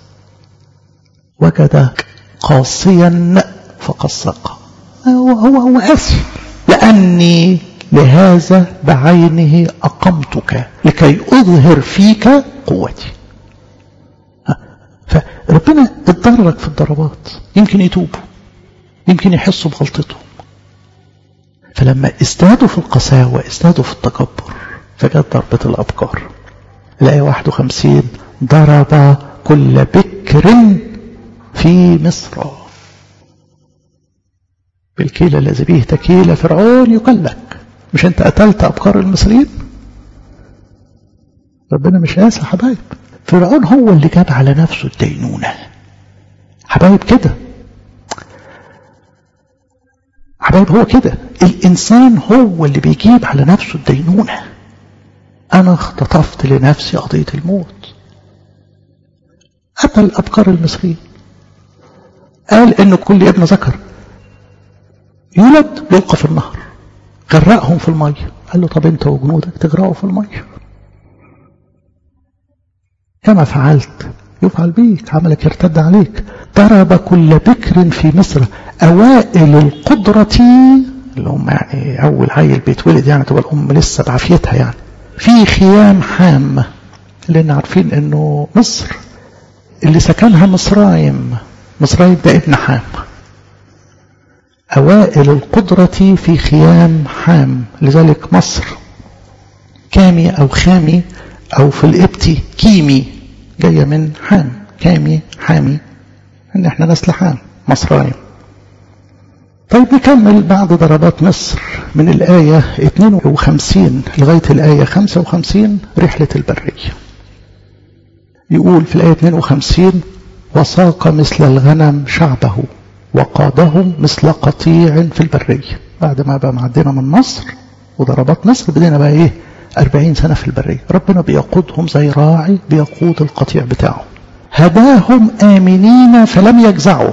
وجد قاسيا فقصق هو هو هو اسف لاني لهذا بعينه اقمتك لكي اظهر فيك قوتي فربنا اتدرج في الضربات يمكن يتوبوا يمكن يحسوا بغلطتهم فلما ازدادوا في القساوة ازدادوا في التكبر فجت ضربة الأبكار الآية 51 ضرب كل بكر في مصر بالكيل الذي به تكيل فرعون يكلك مش انت قتلت أبكار المصريين ربنا مش قاسى حبايب فرعون هو اللي جاب على نفسه الدينونة حبايب كده حبايب هو كده الإنسان هو اللي بيجيب على نفسه الدينونة أنا اختطفت لنفسي قضية الموت قتل أبكار المصريين قال إن كل ابن ذكر يولد يلقى في النهر غرقهم في المية قال له طب انت وجنودك تغرقوا في المية كما فعلت يفعل بيك عملك يرتد عليك ضرب كل بكر في مصر أوائل القدرة اللي هم يعني أول عيل بيتولد يعني تبقى الأم لسه بعافيتها يعني في خيام حام لأن عارفين أنه مصر اللي سكنها مصرايم مصرايم ده ابن حام أوائل القدرة في خيام حام لذلك مصر كامي أو خامي أو في الإبتي كيمي جاية من حام كامي حامي ان احنا نسل حام مصرايم طيب نكمل بعد ضربات مصر من الآية 52 لغاية الآية 55 رحلة البرية يقول في الآية 52 وساق مثل الغنم شعبه وقادهم مثل قطيع في البرية بعد ما بقى معدنا من مصر وضربات مصر بدينا بقى ايه 40 سنة في البرية ربنا بيقودهم زي راعي بيقود القطيع بتاعه هداهم آمنين فلم يجزعوا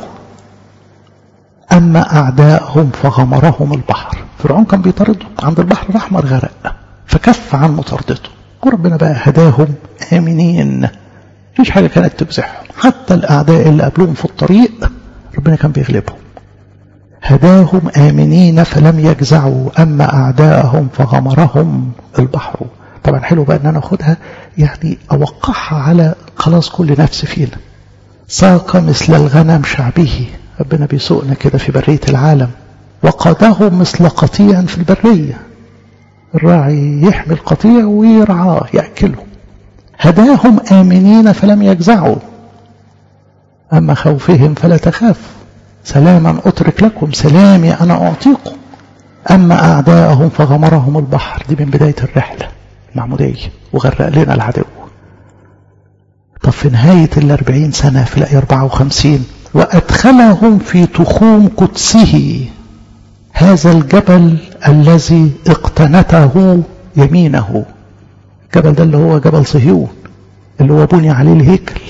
أما أعداءهم فغمرهم البحر فرعون كان بيطاردهم عند البحر الأحمر غرق فكف عن مطاردته وربنا بقى هداهم آمنين مفيش حاجة كانت تجزعهم حتى الأعداء اللي قابلوهم في الطريق ربنا كان بيغلبهم هداهم آمنين فلم يجزعوا أما أعداءهم فغمرهم البحر طبعا حلو بقى ان انا اخدها يعني اوقعها على خلاص كل نفس فينا ساق مثل الغنم شعبه ربنا بيسوقنا كده في برية العالم وقاده مثل قطيع في البرية الراعي يحمل قطيع ويرعاه يأكله هداهم آمنين فلم يجزعوا أما خوفهم فلا تخاف سلاما أترك لكم سلامي أنا أعطيكم أما أعداءهم فغمرهم البحر دي من بداية الرحلة المعمودية وغرق لنا العدو طب في نهاية الأربعين سنة في الآية 54 وأدخلهم في تخوم قدسه هذا الجبل الذي اقتنته يمينه الجبل ده اللي هو جبل صهيون اللي هو بني عليه الهيكل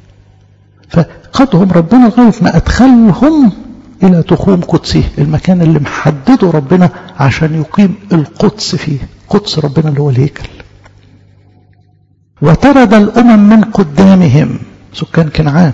فقدهم ربنا لغاية ما أدخلهم إلى تخوم قدسه المكان اللي محدده ربنا عشان يقيم القدس فيه قدس ربنا اللي هو الهيكل وطرد الأمم من قدامهم سكان كنعان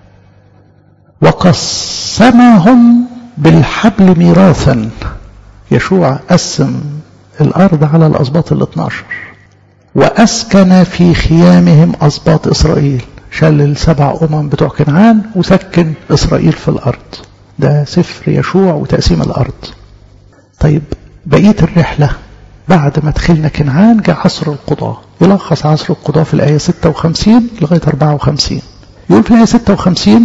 وقسمهم بالحبل ميراثا يشوع قسم الأرض على الأسباط الاثناشر وأسكن في خيامهم أسباط إسرائيل شال السبع أمم بتوع كنعان وسكن إسرائيل في الأرض ده سفر يشوع وتقسيم الأرض طيب بقية الرحلة بعد ما دخلنا كنعان جاء عصر القضاء يلخص عصر القضاء في الآية 56 لغاية 54 يقول في الآية 56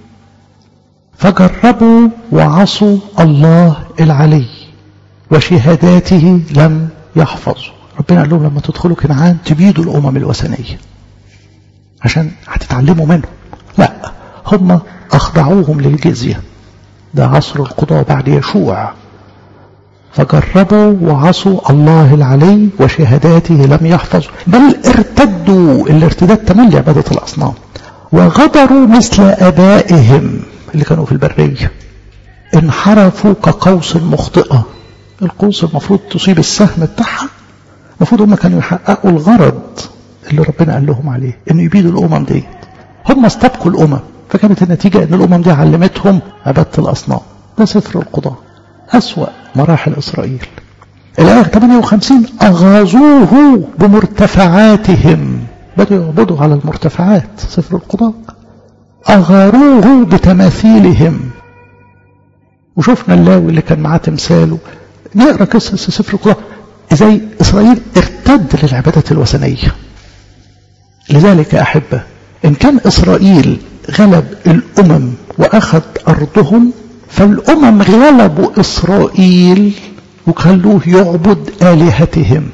فجربوا وعصوا الله العلي وشهاداته لم يحفظوا ربنا قال لهم لما تدخلوا كنعان تبيدوا الأمم الوثنية عشان هتتعلموا منهم لا هم أخضعوهم للجزية ده عصر القضاء بعد يشوع فجربوا وعصوا الله العلي وشهاداته لم يحفظوا بل ارتدوا الارتداد تملي عبادة الأصنام وغدروا مثل أبائهم اللي كانوا في البرية انحرفوا كقوس مخطئة القوس المفروض تصيب السهم بتاعها المفروض هم كانوا يحققوا الغرض اللي ربنا قال لهم عليه انه يبيدوا الامم دي هم استبقوا الامم فكانت النتيجة ان الامم دي علمتهم عبادة الاصنام ده سفر القضاء اسوأ مراحل اسرائيل الآية 58 أغاظوه بمرتفعاتهم بدأوا يعبدوا على المرتفعات سفر القضاء أغاروه بتماثيلهم وشفنا اللاوي اللي كان معاه تمثاله نقرا قصص سفر القضاء ازاي اسرائيل ارتد للعبادات الوثنيه لذلك احبه ان كان اسرائيل غلب الامم واخذ ارضهم فالامم غلبوا اسرائيل وخلوه يعبد الهتهم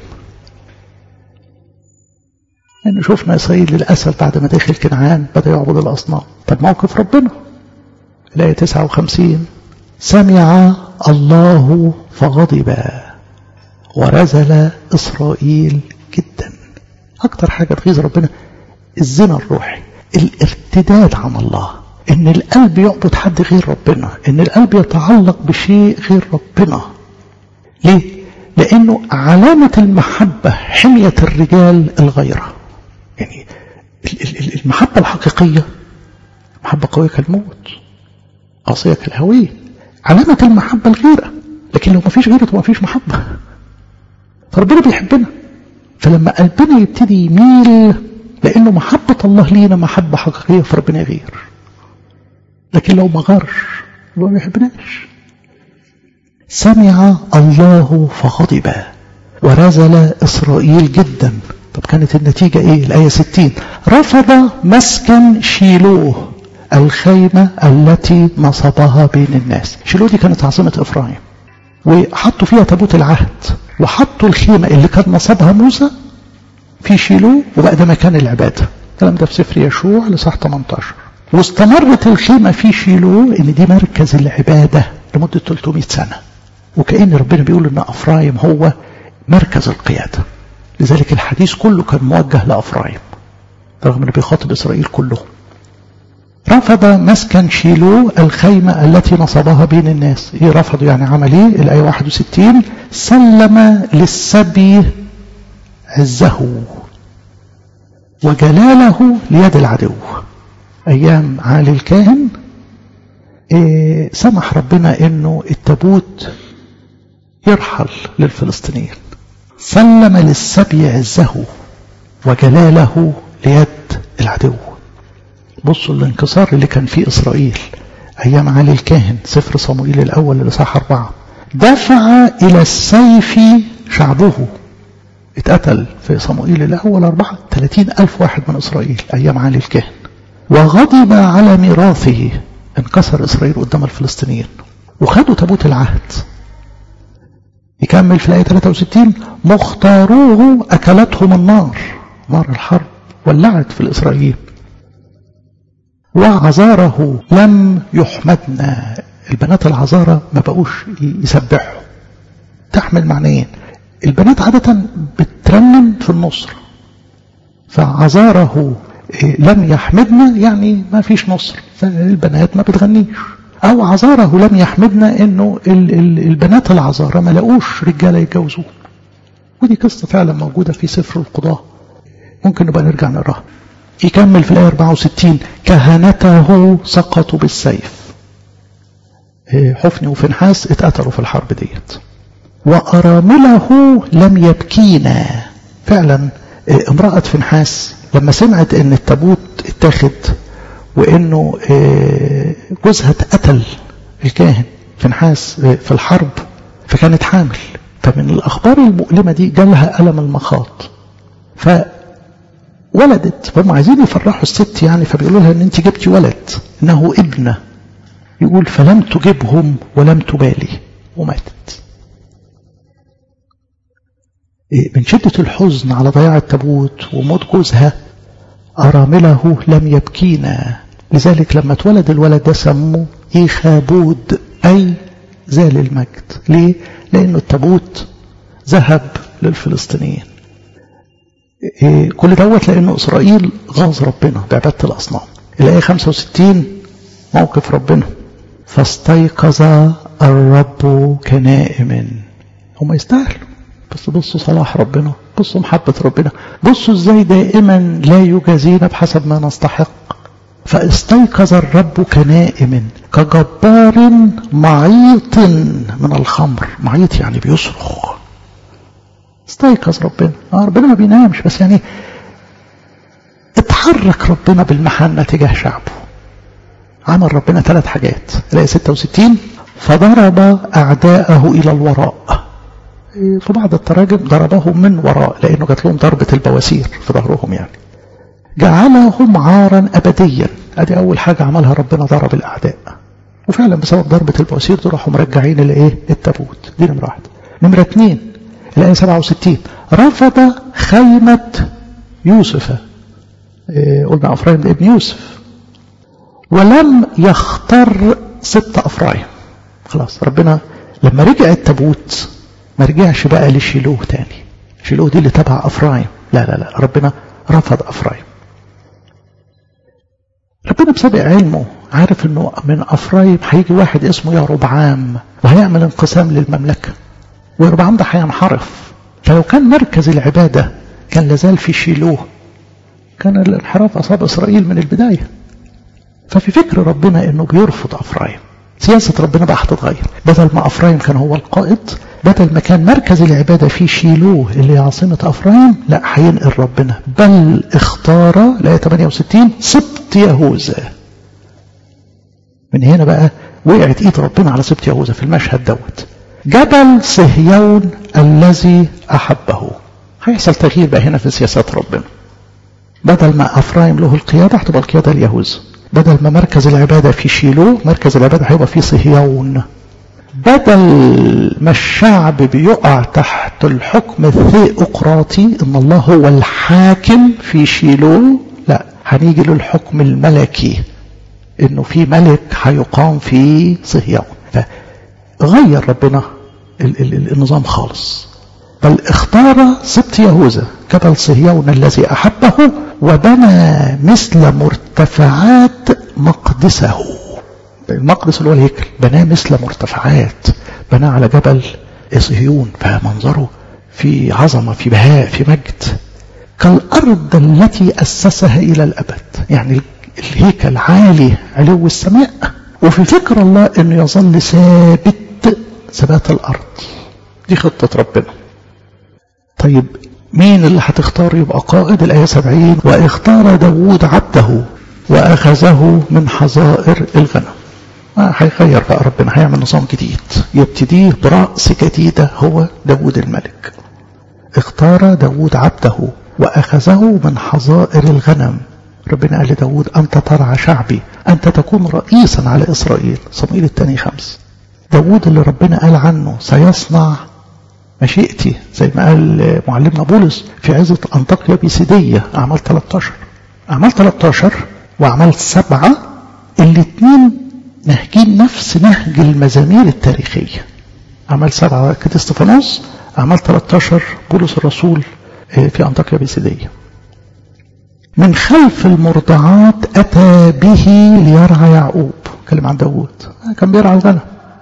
يعني شفنا اسرائيل للاسف بعد ما دخل كنعان بدا يعبد الاصنام طب موقف ربنا الايه 59 سمع الله فغضب ورزل إسرائيل جدا أكتر حاجة تغيظ ربنا الزنا الروحي الارتداد عن الله إن القلب يعبد حد غير ربنا إن القلب يتعلق بشيء غير ربنا ليه؟ لأنه علامة المحبة حمية الرجال الغيرة يعني المحبة الحقيقية محبة قوية كالموت قاسية كالهوية علامة المحبة الغيرة لكن لو ما فيش غيرة ما فيش محبة فربنا بيحبنا فلما قلبنا يبتدي يميل لأنه محبة الله لينا محبة حقيقية فربنا يغير لكن لو ما غارش هو ما بيحبناش سمع الله فغضب ورزل إسرائيل جدا طب كانت النتيجة إيه الآية 60 رفض مسكن شيلوه الخيمة التي نصبها بين الناس شيلوه دي كانت عاصمة إفرايم وحطوا فيها تابوت العهد وحطوا الخيمة اللي كان نصبها موسى في شيلوه وبقى ده مكان العبادة الكلام ده في سفر يشوع لصح 18 واستمرت الخيمة في شيلوه ان دي مركز العبادة لمدة 300 سنة وكأن ربنا بيقول ان افرايم هو مركز القيادة لذلك الحديث كله كان موجه لأفرايم رغم انه بيخاطب اسرائيل كلهم رفض مسكن شيلو الخيمة التي نصبها بين الناس ايه رفضوا يعني عمل ايه الآية 61 سلم للسبي عزه وجلاله ليد العدو أيام عالي الكاهن إيه سمح ربنا انه التابوت يرحل للفلسطينيين سلم للسبي عزه وجلاله ليد العدو بصوا الانكسار اللي كان فيه إسرائيل أيام علي الكاهن سفر صموئيل الأول لصح أربعة دفع إلى السيف شعبه اتقتل في صموئيل الأول أربعة ثلاثين ألف واحد من إسرائيل أيام علي الكاهن وغضب على ميراثه انكسر إسرائيل قدام الفلسطينيين وخدوا تابوت العهد يكمل في الآية 63 مختاروه أكلتهم النار نار الحرب ولعت في الإسرائيليين وعذاره لم يحمدنا البنات العذارى ما بقوش يسبحوا تحمل معنيين البنات عادة بترنم في النصر فعذاره لم يحمدنا يعني ما فيش نصر فالبنات ما بتغنيش او عذاره لم يحمدنا انه البنات العذارى ما لقوش رجاله يتجوزوه ودي قصه فعلا موجوده في سفر القضاه ممكن نبقى نرجع نقراها يكمل في الايه 64 كهنته سقطوا بالسيف حفني وفنحاس اتقتلوا في الحرب ديت وأرامله لم يبكينا فعلا امرأة فنحاس لما سمعت ان التابوت اتاخد وانه جوزها اتقتل الكاهن فنحاس في الحرب فكانت حامل فمن الاخبار المؤلمه دي جالها الم المخاط فولدت فهم عايزين يفرحوا الست يعني فبيقولوا لها ان انت جبتي ولد انه ابنه يقول فلم تجبهم ولم تبالي وماتت من شدة الحزن على ضياع التابوت وموت جوزها أرامله لم يبكينا لذلك لما اتولد الولد ده سموه إيخابود أي زال المجد ليه؟ لأنه التابوت ذهب للفلسطينيين إيه كل دوت لأنه إسرائيل غاظ ربنا بعبادة الأصنام الآية 65 موقف ربنا فاستيقظ الرب كنائم هم يستاهلوا بس بصوا صلاح ربنا بصوا محبة ربنا بصوا ازاي دائما لا يجازينا بحسب ما نستحق فاستيقظ الرب كنائم كجبار معيط من الخمر معيط يعني بيصرخ استيقظ ربنا آه ربنا ما بينامش بس يعني اتحرك ربنا بالمحنة تجاه شعبه عمل ربنا ثلاث حاجات الايه 66 فضرب اعداءه الى الوراء في بعض التراجم ضربهم من وراء لأنه جات لهم ضربة البواسير في ظهرهم يعني جعلهم عارا أبديا أدي أول حاجة عملها ربنا ضرب الأعداء وفعلا بسبب ضربة البواسير دول راحوا مرجعين الإيه التابوت دي نمرة واحدة نمرة اثنين الآية 67 رفض خيمة يوسف إيه قلنا أفرايم ده ابن يوسف ولم يختر ست أفرايم خلاص ربنا لما رجع التابوت ما رجعش بقى لشيلوه تاني شيلوه دي اللي تبع أفرايم لا لا لا ربنا رفض أفرايم ربنا بسبق علمه عارف انه من أفرايم هيجي واحد اسمه يا ربعام وهيعمل انقسام للمملكة ويربعام ده هينحرف فلو كان مركز العبادة كان لازال في شيلوه كان الانحراف أصاب إسرائيل من البداية ففي فكر ربنا انه بيرفض أفرايم سياسة ربنا بقى هتتغير بدل ما أفرايم كان هو القائد بدل ما كان مركز العبادة في شيلوه اللي هي عاصمة أفرايم لا هينقل ربنا بل اختار الآية 68 سبط يهوذا من هنا بقى وقعت ايد ربنا على سبط يهوذا في المشهد دوت جبل صهيون الذي أحبه هيحصل تغيير بقى هنا في سياسات ربنا بدل ما أفرايم له القيادة هتبقى القيادة ليهوذا بدل ما مركز العبادة في شيلو مركز العبادة هيبقى في صهيون بدل ما الشعب بيقع تحت الحكم الثيوقراطي ان الله هو الحاكم في شيلو لا هنيجي للحكم الملكي انه في ملك هيقام في صهيون فغير ربنا ال ال النظام خالص بل اختار سبط يهوذا جبل صهيون الذي احبه وبنى مثل مرتفعات مقدسه المقدس اللي هو الهيكل بناه مثل مرتفعات بناه على جبل صهيون فمنظره في عظمه في بهاء في مجد كالارض التي اسسها الى الابد يعني الهيكل عالي علو السماء وفي فكر الله انه يظل ثابت ثبات الارض دي خطه ربنا طيب مين اللي هتختار يبقى قائد الآية 70 واختار داوود عبده وأخذه من حظائر الغنم ما هيغير بقى ربنا هيعمل نظام جديد يبتديه برأس جديدة هو داوود الملك اختار داود عبده وأخذه من حظائر الغنم ربنا قال لداود أنت ترعى شعبي أنت تكون رئيسا على إسرائيل صموئيل الثاني خمس داود اللي ربنا قال عنه سيصنع مشيئتي زي ما قال معلمنا بولس في عزة أنطاكيا بيسيدية أعمال 13 أعمال 13 وأعمال سبعة الاثنين نهجين نفس نهج المزامير التاريخية أعمال سبعة كده استفانوس أعمال 13 بولس الرسول في أنطاكيا بيسيدية من خلف المرضعات أتى به ليرعى يعقوب كلم عن داود كان بيرعى الغنم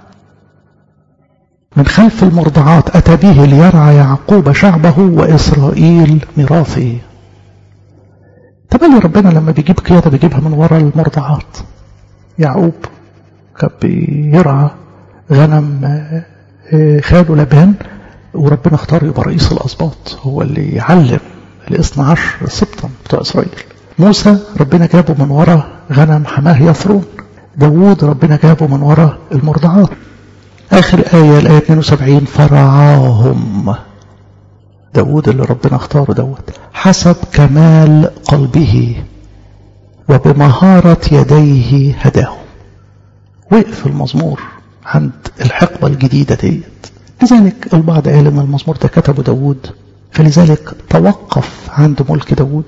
من خلف المرضعات أتى به ليرعى يعقوب شعبه وإسرائيل ميراثه تبالي ربنا لما بيجيب قيادة بيجيبها من وراء المرضعات يعقوب كان بيرعى غنم خاله لبان وربنا اختار يبقى رئيس الأسباط هو اللي يعلم الاثنى عشر سبطا بتوع إسرائيل موسى ربنا جابه من وراء غنم حماه يثرون داوود ربنا جابه من وراء المرضعات آخر آية الآية 72 فرعاهم داود اللي ربنا اختاره دوت حسب كمال قلبه وبمهارة يديه هداهم وقف المزمور عند الحقبة الجديدة ديت لذلك البعض قال ان المزمور ده كتبه داود فلذلك توقف عند ملك داود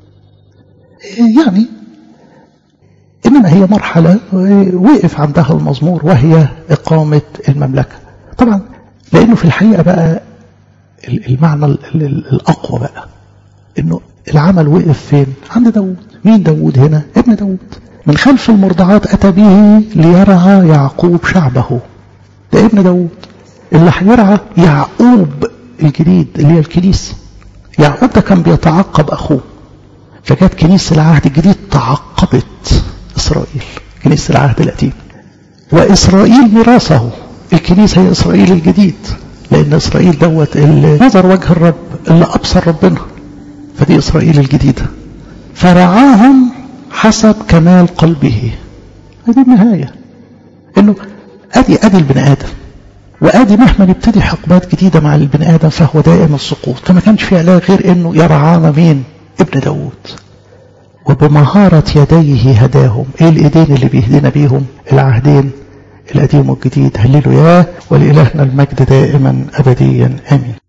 يعني إنما هي مرحلة وقف عندها المزمور وهي إقامة المملكة طبعا لأنه في الحقيقة بقى المعنى الأقوى بقى إنه العمل وقف فين عند داود مين داود هنا ابن داود من خلف المرضعات أتى به ليرعى يعقوب شعبه ده ابن داود اللي هيرعى يعقوب الجديد اللي هي الكنيسة يعقوب ده كان بيتعقب أخوه فجت كنيسة العهد الجديد تعقبت إسرائيل كنيسة العهد القديم وإسرائيل ميراثه الكنيسة هي إسرائيل الجديد لأن إسرائيل دوت اللي نظر وجه الرب اللي أبصر ربنا فدي إسرائيل الجديدة فرعاهم حسب كمال قلبه هذه النهاية إنه أدي أدي البني آدم وادي مهما نبتدي حقبات جديده مع البني ادم فهو دائم السقوط فما كانش في علاج غير انه يرعانا مين ابن داود وبمهارة يديه هداهم ايه الايدين اللي بيهدينا بيهم العهدين القديم والجديد هللوا ياه ولإلهنا المجد دائما أبديا آمين